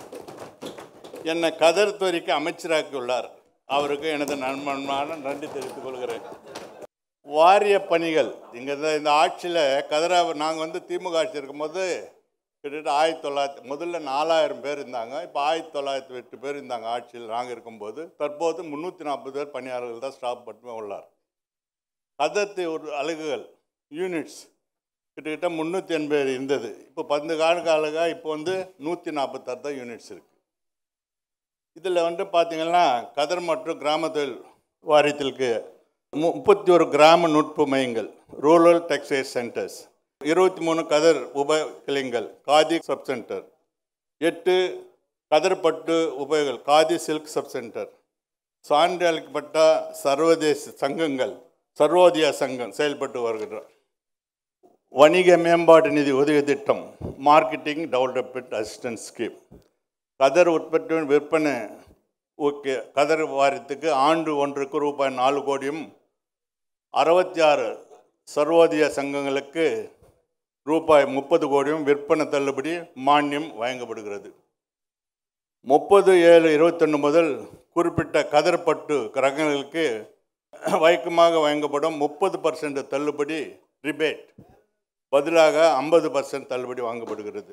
என்னை கதர் துறைக்கு அமைச்சராக்கியுள்ளார் அவருக்கு எனது நண்பனான நன்றி தெரிவித்துக் கொள்கிறேன் வாரிய பணிகள் இங்கே இந்த ஆட்சியில் கதரா நாங்கள் வந்து திமுக ஆட்சி இருக்கும்போது கிட்டத்தட்ட ஆயிரத்தி தொள்ளாயிரத்தி முதல்ல நாலாயிரம் பேர் இருந்தாங்க இப்போ ஆயிரத்தி தொள்ளாயிரத்தி எட்டு பேர் இருந்தாங்க ஆட்சியில் நாங்கள் இருக்கும்போது தற்போது முந்நூற்றி நாற்பது பேர் பணியாளர்கள் தான் ஸ்டாப் மட்டுமே உள்ளார் கதத்து ஒரு அலகுகள் யூனிட்ஸ் கிட்டத்தட்ட முந்நூற்றி எண்பது இருந்தது இப்போ பத்து கால காலங்க இப்போ வந்து நூற்றி நாற்பத்தாறு தான் யூனிட்ஸ் இருக்குது இதில் வந்து பார்த்தீங்கன்னா கதர் மற்றும் கிராம தொழில் வாரியத்திற்கு மு- முப்பத்தி ஒரு கிராம நுட்ப மையங்கள் ரூரல் டெக்ஸ்டைல் சென்டர்ஸ் இருபத்தி மூணு கதர் உப கிளைங்கள் காதி சப் சென்டர் எட்டு கதர்பட்டு உபயோகங்கள் காதி சில்க் சப் சென்டர் சான்றளிக்கப்பட்ட சர்வதேச சங்கங்கள் சர்வோதய சங்கம் செயல்பட்டு வருகின்றன வணிக மேம்பாட்டு நிதி உதவி திட்டம் மார்க்கெட்டிங் டெவலப்மெண்ட் அசிஸ்டன்ஸ் ஸ்கீம் கதர் உற்பத்தி விற்பனை ஓகே கதர் வாரியத்துக்கு ஆண்டு ஒன்றுக்கு ரூபாய் நாலு கோடியும் அறுபத்தி ஆறு சர்வோதய சங்கங்களுக்கு ரூபாய் முப்பது கோடியும் விற்பனை தள்ளுபடி மானியம் வழங்கப்படுகிறது முப்பது ஏழு இருபத்தொன்று முதல் குறிப்பிட்ட கதர்பட்டு ரகங்களுக்கு வழக்கமாக வழங்கப்படும் முப்பது பர்சன்ட் தள்ளுபடி ரிபேட் பதிலாக ஐம்பது பர்சன்ட் தள்ளுபடி வாங்கப்படுகிறது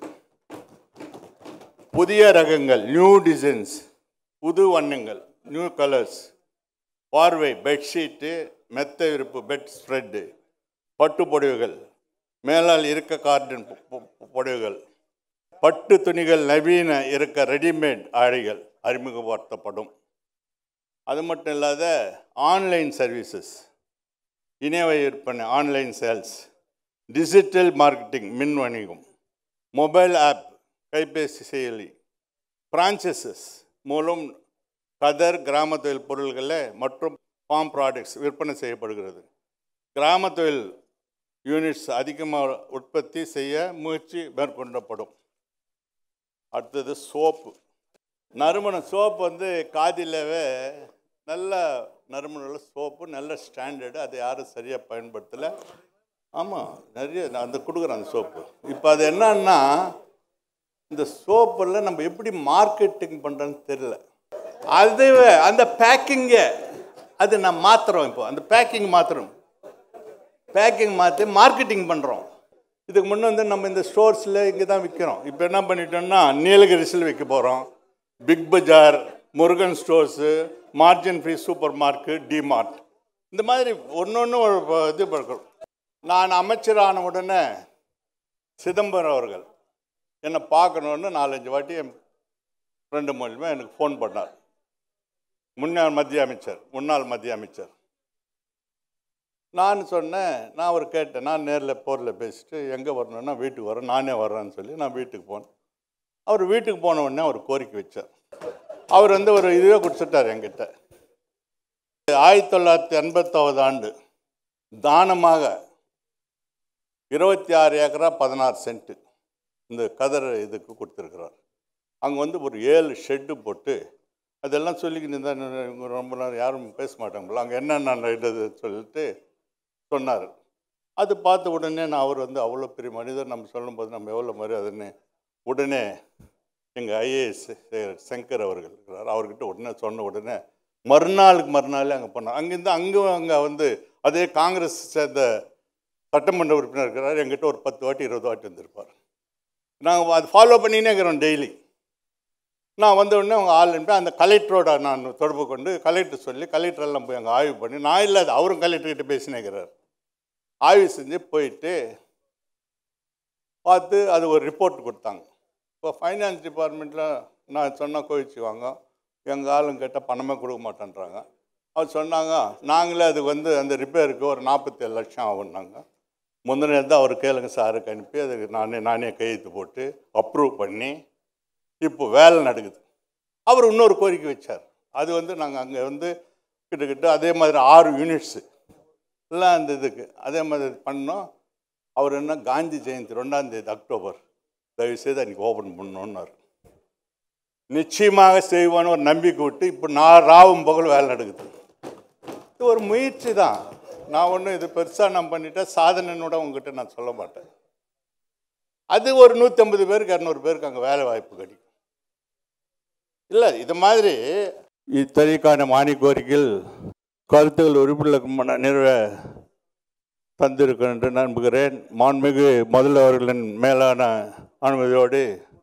புதிய ரகங்கள் நியூ டிசைன்ஸ் புது வண்ணங்கள் நியூ கலர்ஸ் பார்வை பெட்ஷீட்டு மெத்த விருப்பு பெட் ஸ்ப்ரெட்டு பட்டு புடவைகள் மேலால் இருக்க கார்டன் பு- பு- புடவைகள் பட்டு துணிகள் நவீன இருக்க ரெடிமேட் ஆடைகள் அறிமுகப்படுத்தப்படும் அது மட்டும் இல்லாத ஆன்லைன் சர்வீசஸ் இணைய விற்பனை ஆன்லைன் சேல்ஸ் டிஜிட்டல் மார்க்கெட்டிங் மின் வணிகம் மொபைல் ஆப் கைபேசி செயலி பிரான்சஸஸ் மூலம் கதர் கிராம தொழில் பொருள்களை மற்றும் ஃபார்ம் ப்ராடக்ட்ஸ் விற்பனை செய்யப்படுகிறது கிராம தொழில் யூனிட்ஸ் அதிகமாக உற்பத்தி செய்ய முயற்சி மேற்கொள்ளப்படும் அடுத்தது சோப்பு நறுமணம் சோப்பு வந்து காதிலவே நல்ல நறுமணமுள்ள சோப்பு நல்ல ஸ்டாண்டர்டு அதை யாரும் சரியாக பயன்படுத்தலை ஆமாம் நிறைய நான் அந்த கொடுக்குறேன் அந்த சோப்பு இப்போ அது என்னன்னா இந்த சோப்பில் நம்ம எப்படி மார்க்கெட்டிங் பண்ணுறோன்னு தெரியல அது அந்த பேக்கிங்கை அது நான் மாற்றுறோம் இப்போ அந்த பேக்கிங் மாற்றுறோம் பேக்கிங் மாற்றி மார்க்கெட்டிங் பண்ணுறோம் இதுக்கு முன்னே வந்து நம்ம இந்த ஸ்டோர்ஸில் இங்கே தான் விற்கிறோம் இப்போ என்ன பண்ணிட்டோம்னா நீலகிரிஸில் விற்க போகிறோம் Big Bazaar Murugan stores Margin Free super market DMart இந்த மாதிரி ஒன்று ஒன்று ஒரு ப- இது பார்க்கணும் நான் அமைச்சரான உடனே சிதம்பரம் அவர்கள் என்னை பார்க்கணுன்னு நாலஞ்சு வாட்டி என் ஃப்ரெண்டு மூலியமாக எனக்கு ஃபோன் பண்ணார் முன்னாள் மத்திய அமைச்சர் முன்னாள் மத்திய அமைச்சர் நான் சொன்னேன் நான் அவர் கேட்டேன் நான் நேரில் போரில் பேசிட்டு எங்கே வரணுன்னா வீட்டுக்கு வரேன் நானே வர்றேன்னு சொல்லி நான் வீட்டுக்கு போனேன் அவர் வீட்டுக்கு போன உடனே அவர் கோரிக்கை வச்சார் அவர் வந்து ஒரு இதுவே கொடுத்துட்டார் என்கிட்ட ஆயிரத்தி தொள்ளாயிரத்தி எண்பத்தாவது ஆண்டு தானமாக இருபத்தி ஆறு ஏக்கரா பதினாறு சென்ட்டு இந்த கதர் இதுக்கு கொடுத்துருக்குறார் அங்கே வந்து ஒரு ஏழு ஷெட்டு போட்டு அதெல்லாம் சொல்லிக்கிட்டு இருந்தா இவங்க ரொம்ப நேரம் யாரும் பேச மாட்டாங்களா அங்கே என்னென்ன இது சொல்லிட்டு சொன்னார் அது பார்த்த உடனே நான் அவர் வந்து அவ்வளோ பெரிய மனிதர் நம்ம சொல்லும்போது நம்ம எவ்வளோ மரியாதைன்னு உடனே எங்கள் ஐஏஎஸ் சங்கர் அவர்கள் இருக்கிறார் அவர்கிட்ட உடனே சொன்ன உடனே மறுநாளுக்கு மறுநாள் அங்கே போனார் அங்கேருந்து அங்கே அங்கே வந்து அதே காங்கிரஸ் சேர்ந்த சட்டமன்ற உறுப்பினர் இருக்கிறார் எங்கிட்ட ஒரு பத்து வாட்டி இருபது வாட்டி வந்திருப்பார் நாங்கள் அது ஃபாலோ பண்ணினே இருக்கிறோம் டெய்லி நான் வந்த உடனே அவங்க ஆள் அனுப்பி அந்த கலெக்டரோட நான் தொடர்பு கொண்டு கலெக்டர் சொல்லி கலெக்டர் எல்லாம் போய் அங்கே ஆய்வு பண்ணி நான் இல்லாத அவரும் கலெக்டர்கிட்ட பேசினேங்கிறார் ஆய்வு செஞ்சு போயிட்டு பார்த்து அது ஒரு ரிப்போர்ட் கொடுத்தாங்க இப்போ ஃபைனான்ஸ் டிபார்ட்மெண்ட்டில் நான் சொன்னால் கோவிச்சுவாங்க எங்கள் ஆளுங்க கேட்டால் பணமே கொடுக்க மாட்டேன்றாங்க அவர் சொன்னாங்க நாங்களே அதுக்கு வந்து அந்த ரிப்பேருக்கு ஒரு நாற்பத்தேழு லட்சம் ஆகும்னாங்க முந்தின தான் அவர் கேளுங்க சாருக்கு அனுப்பி அதுக்கு நானே நானே கையெழுத்து போட்டு அப்ரூவ் பண்ணி இப்போ வேலை நடக்குது அவர் இன்னொரு கோரிக்கை வச்சார் அது வந்து நாங்கள் அங்கே வந்து கிட்டத்தட்ட அதே மாதிரி ஆறு யூனிட்ஸு எல்லாம் அந்த இதுக்கு அதே மாதிரி பண்ணோம் அவர் என்ன காந்தி ஜெயந்தி ரெண்டாம் தேதி அக்டோபர் தயவு செய்து அன்றைக்கி ஓப்பன் பண்ணணுன்னார் நிச்சயமாக செய்வான்னு ஒரு நம்பிக்கை விட்டு இப்போ நான் ராவும் பகல் வேலை நடக்குது இது ஒரு முயற்சி தான் நான் ஒன்றும் இது பெருசாக நான் பண்ணிட்டேன் சாதனைனோட உங்ககிட்ட நான் சொல்ல மாட்டேன் அது ஒரு நூற்றம்பது பேருக்கு இரநூறு பேருக்கு அங்கே வேலை வாய்ப்பு கிடைக்கும் இல்லை இது மாதிரி இத்தகைக்கான மானிய கோரிக்கையில் கருத்துக்கள் உறுப்பினர்களுக்கு முன்ன நிறைவே தந்திருக்கும் என்று நம்புகிறேன் மாண்புமிகு முதல்வர்களின் மேலான அனுமதியோடு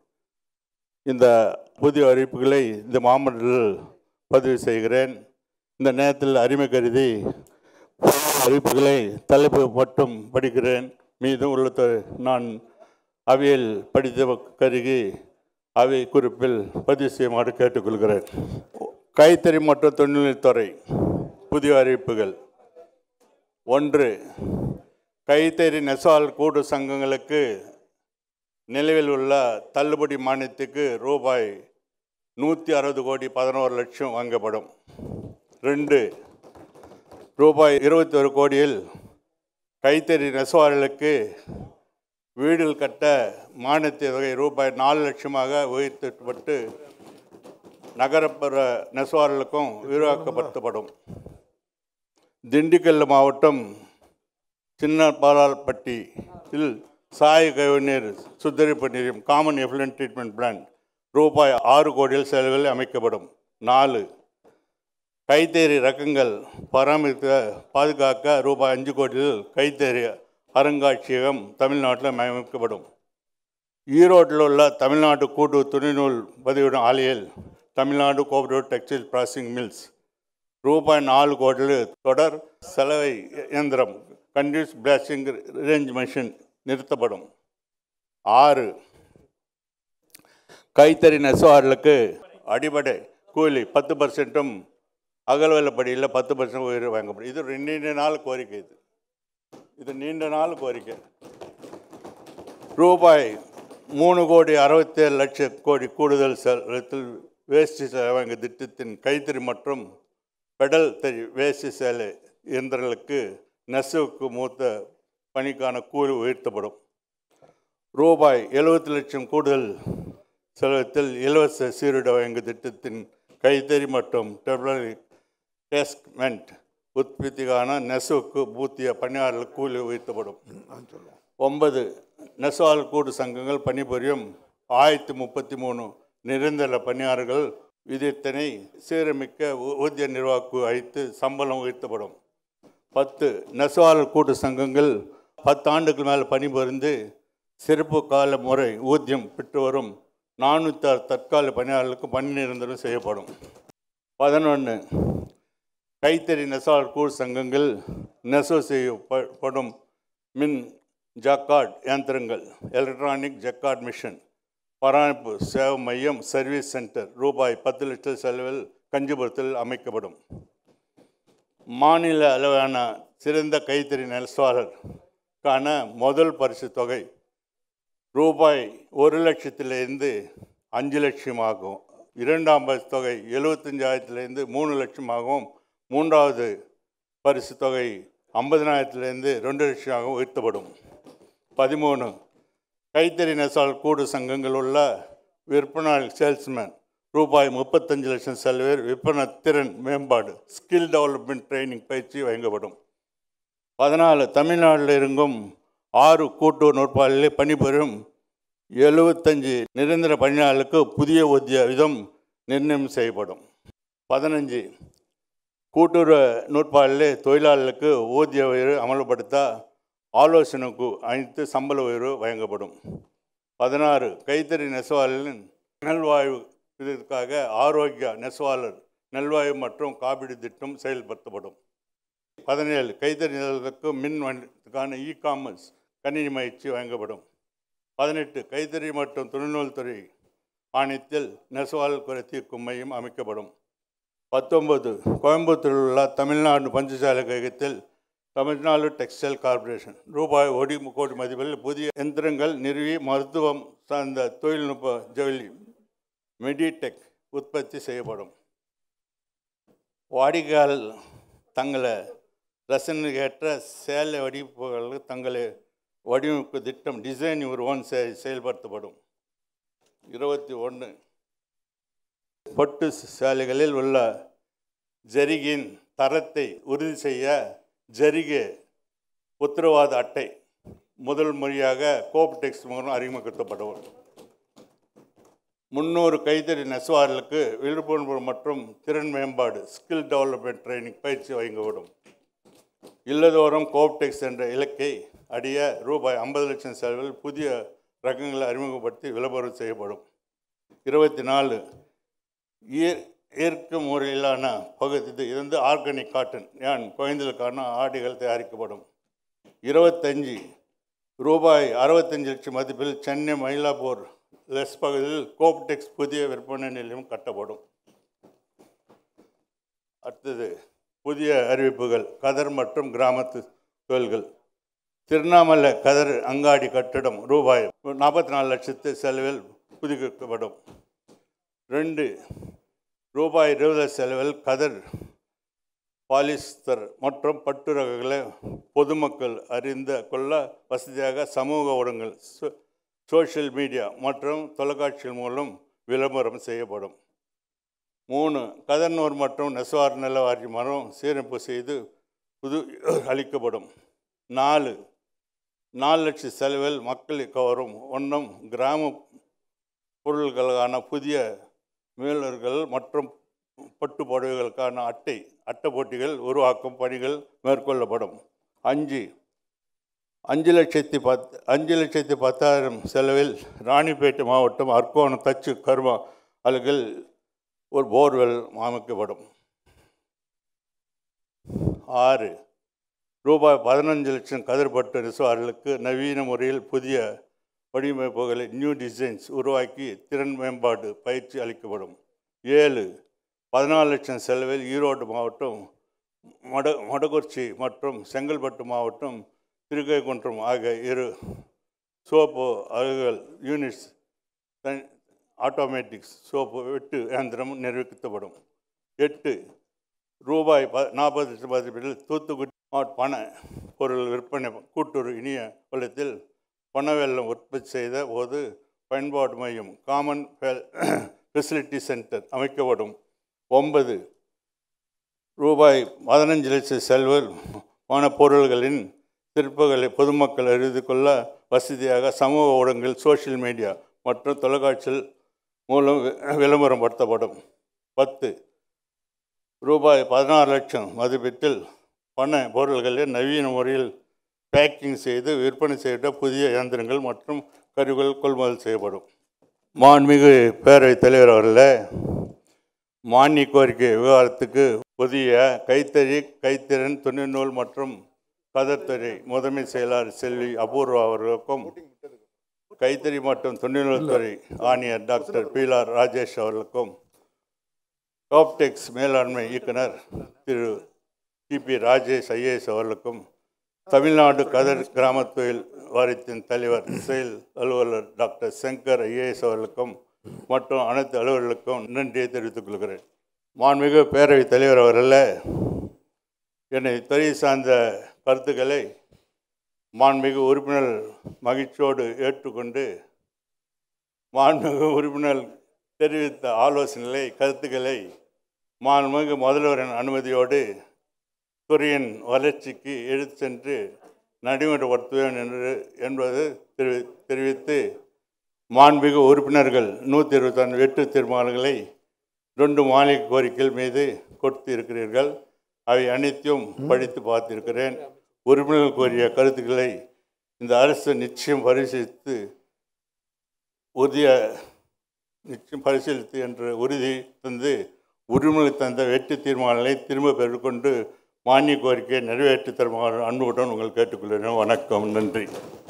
இந்த புதிய அறிவிப்புகளை இந்த மாமன்றத்தில் பதிவு செய்கிறேன் இந்த நேரத்தில் அருமை கருதி அறிவிப்புகளை தலைப்பு மட்டும் படிக்கிறேன் மீதும் உள்ளத்தை நான் அவையில் படித்த கருகி அவை குறிப்பில் பதிவு செய்யுமாறு கேட்டுக்கொள்கிறேன் கைத்தறி மற்றும் தொழில்துறை புதிய அறிவிப்புகள் ஒன்று கைத்தறி நெசவால் கூடு சங்கங்களுக்கு நிலவில் உள்ள தள்ளுபடி மானியத்துக்கு ரூபாய் நூற்றி அறுபது கோடி பதினோரு லட்சம் வாங்கப்படும் ரெண்டு ரூபாய் இருபத்தி ஒரு கோடியில் கைத்தறி நெசவாளர்களுக்கு வீடுகள் கட்ட மானியத்தை தொகை ரூபாய் நாலு லட்சமாக உயர்த்தப்பட்டு நகரப்புற நெசவாளர்களுக்கும் விரிவாக்கப்படுத்தப்படும் திண்டுக்கல் மாவட்டம் சின்ன பாலால்பட்டியில் சாய் கவிஞர் சுத்திகரிப்பு நிலையம் காமன் எஃப்ளன் ட்ரீட்மெண்ட் பிளான்ட் ரூபாய் ஆறு கோடியில் செலவில் அமைக்கப்படும் நாலு கைத்தறி ரகங்கள் பராமரிக்க பாதுகாக்க ரூபாய் அஞ்சு கோடியில் கைத்தறி அருங்காட்சியகம் தமிழ்நாட்டில் அமைக்கப்படும் ஈரோட்டில் உள்ள தமிழ்நாடு கூட்டு துணிநூல் பதிவிடும் ஆலையில் Tamil Nadu cooperative textile processing mills ரூபாய் நாலு கோடியில் தொடர் செலவை இயந்திரம் கண்டியூஸ் பிளாஸ்டிங் ரேஞ்ச் மிஷின் நிறுத்தப்படும் ஆறு கைத்தறி நெசவாளர்களுக்கு அடிப்படை கூலி பத்து பர்சன்ட்டும் அகல்வெல்லப்படியில் பத்து பர்சன்ட் உயர்வு வழங்கப்படும் இது ரெண்டு நீண்ட நாள் கோரிக்கை இது இது நீண்ட நாள் கோரிக்கை ரூபாய் மூணு கோடி அறுபத்தேழு லட்சம் கோடி கூடுதல் செலத்தில் வேஷ்டி சேவை திட்டத்தின் கைத்தறி மற்றும் பெடல் தறி வேஷ்டி சேலை இயந்திரங்களுக்கு நெசவுக்கு மூத்த பணிக்கான கூலி உயர்த்தப்படும் ரூபாய் எழுபத்தி லட்சம் கூடுதல் செலவத்தில் இலவச சீருடை வழங்கும் திட்டத்தின் கைத்தறி மற்றும் டெம்பரரி டெஸ்க்மெண்ட் உற்பத்திக்கான நெசவுக்கு பூத்திய பணியாளர்களுக்கு கூலி உயர்த்தப்படும் ஒன்பது நெசவால் கூடு சங்கங்கள் பணிபுரியும் ஆயிரத்தி முப்பத்தி மூணு நிரந்தர பணியாளர்கள் விதித்தனை சீரமைக்க ஊ- ஊதிய நிர்வாக அழைத்து சம்பளம் உயர்த்தப்படும் பத்து நெசவாளர் கூட்டு சங்கங்கள் பத்து ஆண்டுக்கு மேல் பணிபுரிந்து சிறப்பு கால முறை ஊதியம் பெற்று வரும் நானூற்றி ஆறு தற்கால பணியாளர்களுக்கு பணி நிரந்தரம் செய்யப்படும் பதினொன்று கைத்தறி நெசவாளர் கூழ் சங்கங்கள் நெசவு செய்யப்படும் மின் ஜக்கார்ட் இயந்திரங்கள் எலக்ட்ரானிக் ஜக்கார்ட் மிஷின் பராமரிப்பு சேவை மையம் சர்வீஸ் சென்டர் ரூபாய் பத்து லட்சம் செலவில் கஞ்சிபுரத்தில் அமைக்கப்படும் மாநில அளவிலான சிறந்த கைத்தறி நெசவாளருக்கான முதல் பரிசு தொகை ரூபாய் ஒரு லட்சத்திலிருந்து அஞ்சு லட்சமாகும் இரண்டாம் பரிசு தொகை எழுபத்தஞ்சாயிரத்துலேருந்து மூணு லட்சமாகவும் மூன்றாவது பரிசு தொகை ஐம்பதினாயிரத்துலேருந்து ரெண்டு லட்சமாகவும் உயர்த்தப்படும் பதிமூணு கைத்தறி நெசவாளர் கூடு சங்கங்கள் உள்ள விற்பனை சேல்ஸ்மேன் ரூபாய் முப்பத்தஞ்சு லட்சம் செலவில் விற்பனை திறன் மேம்பாடு ஸ்கில் டெவலப்மெண்ட் ட்ரைனிங் பயிற்சி வழங்கப்படும் பதினாலு தமிழ்நாட்டில் இருக்கும் ஆறு கூட்டுறவு நூற்பாளிலே பணிபுரியும் எழுபத்தஞ்சு நிரந்தர பணியாளர்களுக்கு புதிய ஊதிய விதம் நிர்ணயம் செய்யப்படும் பதினஞ்சு கூட்டுறவு நூற்பாளிலே தொழிலாளர்களுக்கு ஊதிய உயர்வு அமல்படுத்த ஆலோசனைக்கு அனைத்து சம்பள உயர்வு வழங்கப்படும் பதினாறு கைத்தறி நெசவாளர்களின் நல்வாழ்வு இதற்காக ஆரோக்கிய நெசவாளர் நல்வாழ்வு மற்றும் காப்பீடு திட்டம் செயல்படுத்தப்படும் பதினேழு கைத்தறி நெசவாளர்களுக்கு மின் வணிகத்துக்கான இ காமர்ஸ் கணினி பயிற்சி வழங்கப்படும் பதினெட்டு கைத்தறி மற்றும் தொழில்நூல் துறை ஆணையத்தில் நெசவாளர் குறை தீர்க்கும் மையம் அமைக்கப்படும் பத்தொன்பது கோயம்புத்தூரில் உள்ள தமிழ்நாடு பஞ்சசாலை கழகத்தில் தமிழ்நாடு டெக்ஸ்டைல் கார்ப்பரேஷன் ரூபாய் ஒரு கோடி மதிப்பில் புதிய எந்திரங்கள் நிறுவி மருத்துவம் சார்ந்த தொழில்நுட்ப ஜவுளி மெடிடெக் உற்பத்தி செய்யப்படும் வாடிக்கையாளர் தங்களை ரசனைக்கு ஏற்ற சேலை வடிவமைப்புகளுக்கு தங்களை வடிவமைப்பு திட்டம் டிசைன் உருவம் செ செயல்படுத்தப்படும் இருபத்தி ஒன்று பட்டு சேலைகளில் உள்ள ஜரிகின் தரத்தை உறுதி செய்ய ஜரிகை உத்தரவாத அட்டை முதல் முறையாக கோப்டெக்ஸ் மூலம் அறிமுகப்படுத்தப்படும் முன்னூறு கைத்தறி நெசவாளர்களுக்கு விழிப்புணர்வு மற்றும் திறன் மேம்பாடு ஸ்கில் டெவலப்மெண்ட் ட்ரைனிங் பயிற்சி வழங்கப்படும் இல்லதோறும் கோப்டெக்ஸ் என்ற இலக்கை அடைய ரூபாய் ஐம்பது லட்சம் செலவில் புதிய ரகங்களை அறிமுகப்படுத்தி விளம்பரம் செய்யப்படும் இருபத்தி நாலு இயற் இயற்கை முறையிலான பகுதி இது இது வந்து ஆர்கானிக் காட்டன் ஏன் குழந்தைகளுக்கான ஆடைகள் தயாரிக்கப்படும் இருபத்தஞ்சி ரூபாய் அறுபத்தஞ்சு லட்சம் மதிப்பில் சென்னை மயிலாப்பூர் லெஸ் பகுதியில் கோப்டெக்ஸ் புதிய விற்பனை நிலையம் கட்டப்படும் அடுத்தது புதிய அறிவிப்புகள் கதர் மற்றும் கிராமத்து தொழில்கள் திருவண்ணாமலை கதர் அங்காடி கட்டிடம் ரூபாய் நாற்பத்தி நாலு லட்சத்து செலவில் புதுப்பிக்கப்படும் ரெண்டு ரூபாய் இருபது செலவில் கதர் பாலிஸ்டர் மற்றும் பட்டு ரகங்களை பொதுமக்கள் அறிந்து கொள்ள வசதியாக சமூக ஊடகங்கள் சோ- சோஷியல் மீடியா மற்றும் தொலைக்காட்சிகள் மூலம் விளம்பரம் செய்யப்படும் மூணு கதர்னூர் மற்றும் நெசவார் நில வாரி மரம் சீரமைப்பு செய்து புது அளிக்கப்படும் நாலு நாலு லட்சம் செலவில் மக்களை கவரும் ஒன்றும் கிராம பொருள்களுக்கான புதிய மேலர்கள் மற்றும் பட்டு புடவைகளுக்கான அட்டை அட்டை போட்டிகள் உருவாக்கும் பணிகள் மேற்கொள்ளப்படும் அஞ்சு அஞ்சு லட்சத்தி பத் அஞ்சு லட்சத்தி பத்தாயிரம் செலவில் ராணிப்பேட்டை மாவட்டம் அர்க்கோணம் தச்சு கர்மா அலுகள் ஒரு போர்வெல் அமைக்கப்படும் ஆறு ரூபாய் பதினஞ்சு லட்சம் கதிர்பட்டு நெசவாளர்களுக்கு நவீன முறையில் புதிய வடிவமைப்புகளை நியூ டிசைன்ஸ் உருவாக்கி திறன் மேம்பாடு பயிற்சி அளிக்கப்படும் ஏழு பதினாலு லட்சம் செலவில் ஈரோடு மாவட்டம் மட மடகுறிச்சி மற்றும் செங்கல்பட்டு மாவட்டம் திருக்கைக்குன்றம் ஆகிய இரு சோப்பு அலகுகள் யூனிட்ஸ் ஆட்டோமேட்டிக்ஸ் சோப்பு வெட்டு இயந்திரம் நிர்வகிக்கப்படும் எட்டு ரூபாய் ப நாற்பது லட்சம் மதிப்பீட்டில் தூத்துக்குடி மாவட்ட பண பொருள் விற்பனை கூட்டுறவு இனிய வளத்தில் பண வெள்ளம் உற்பத்தி செய்த போது பயன்பாடு மையம் காமன் ஃபெசிலிட்டி சென்டர் அமைக்கப்படும் ஒன்பது ரூபாய் பதினஞ்சு லட்சம் செல்வர் பண பொருள்களின் திருப்புகளை பொதுமக்கள் அறிந்து கொள்ள வசதியாக சமூக ஊடகங்கள் சோஷியல் மீடியா மற்றும் தொலைக்காட்சிகள் மூலம் வி- விளம்பரம் படுத்தப்படும் பத்து ரூபாய் பதினாறு லட்சம் மதிப்பீட்டில் பண பொருள்களை நவீன முறையில் பேக்கிங் செய்து விற்பனை செய்த புதிய இயந்திரங்கள் மற்றும் கருவிகள் கொள்முதல் செய்யப்படும் மாண்புமிகு பேரவைத் தலைவர் அவர்களே மானிய கோரிக்கை விவகாரத்துக்கு புதிய கைத்தறி கைத்திறன் துணிநூல் மற்றும் கதத்துறை முதன்மை செயலாளர் செல்வி அபூர்வா அவர்களுக்கும் கைத்தறி மற்றும் துணிநூல் துறை ஆணையர் டாக்டர் பீலார் ராஜேஷ் அவர்களுக்கும் காப்டெக்ஸ் மேலாண்மை இயக்குனர் திரு டிபி ராஜேஷ் ஐஏஎஸ் அவர்களுக்கும் தமிழ்நாடு கதர் கிராம தொழில் வாரியத்தின் தலைவர் செயல் அலுவலர் டாக்டர் சங்கர் ஐஏஎஸ் அவர்களுக்கும் மற்றும் அனைத்து அலுவலர்களுக்கும் நன்றியை தெரிவித்துக் கொள்கிறேன் மாண்புமிகு பேரவைத் தலைவர் அவர்களே என்னை துறை சார்ந்த கருத்துக்களை மாண்புமிகு உறுப்பினர் மகிழ்ச்சியோடு ஏற்றுக்கொண்டு மாண்புமிகு உறுப்பினர் தெரிவித்த ஆலோசனைகளை கருத்துக்களை மாண்புமிகு முதல்வரின் அனுமதியோடு துறையின் வளர்ச்சிக்கு எடுத்து சென்று நடைமுறைப்படுத்துவேன் என்று என்பது தெரிவி தெரிவித்து மாண்புமிகு உறுப்பினர்கள் நூற்றி இருபத்தாறு வெட்டு தீர்மானங்களை ரெண்டு மாநில கோரிக்கைகள் மீது கொடுத்து இருக்கிறீர்கள் அவை அனைத்தையும் படித்து பார்த்திருக்கிறேன் உறுப்பினர்கள் கோரிய கருத்துக்களை இந்த அரசு நிச்சயம் பரிசீலித்து உறுதிய நிச்சயம் பரிசீலித்து என்ற உறுதி தந்து உரிமைகள் தந்த வெற்றி தீர்மானங்களை திரும்ப பெற்றுக்கொண்டு மானிய கோரிக்கையை நிறைவேற்றி தருமாறு அன்புடன் உங்கள் கேட்டுக்கொள்கிறேன் வணக்கம் நன்றி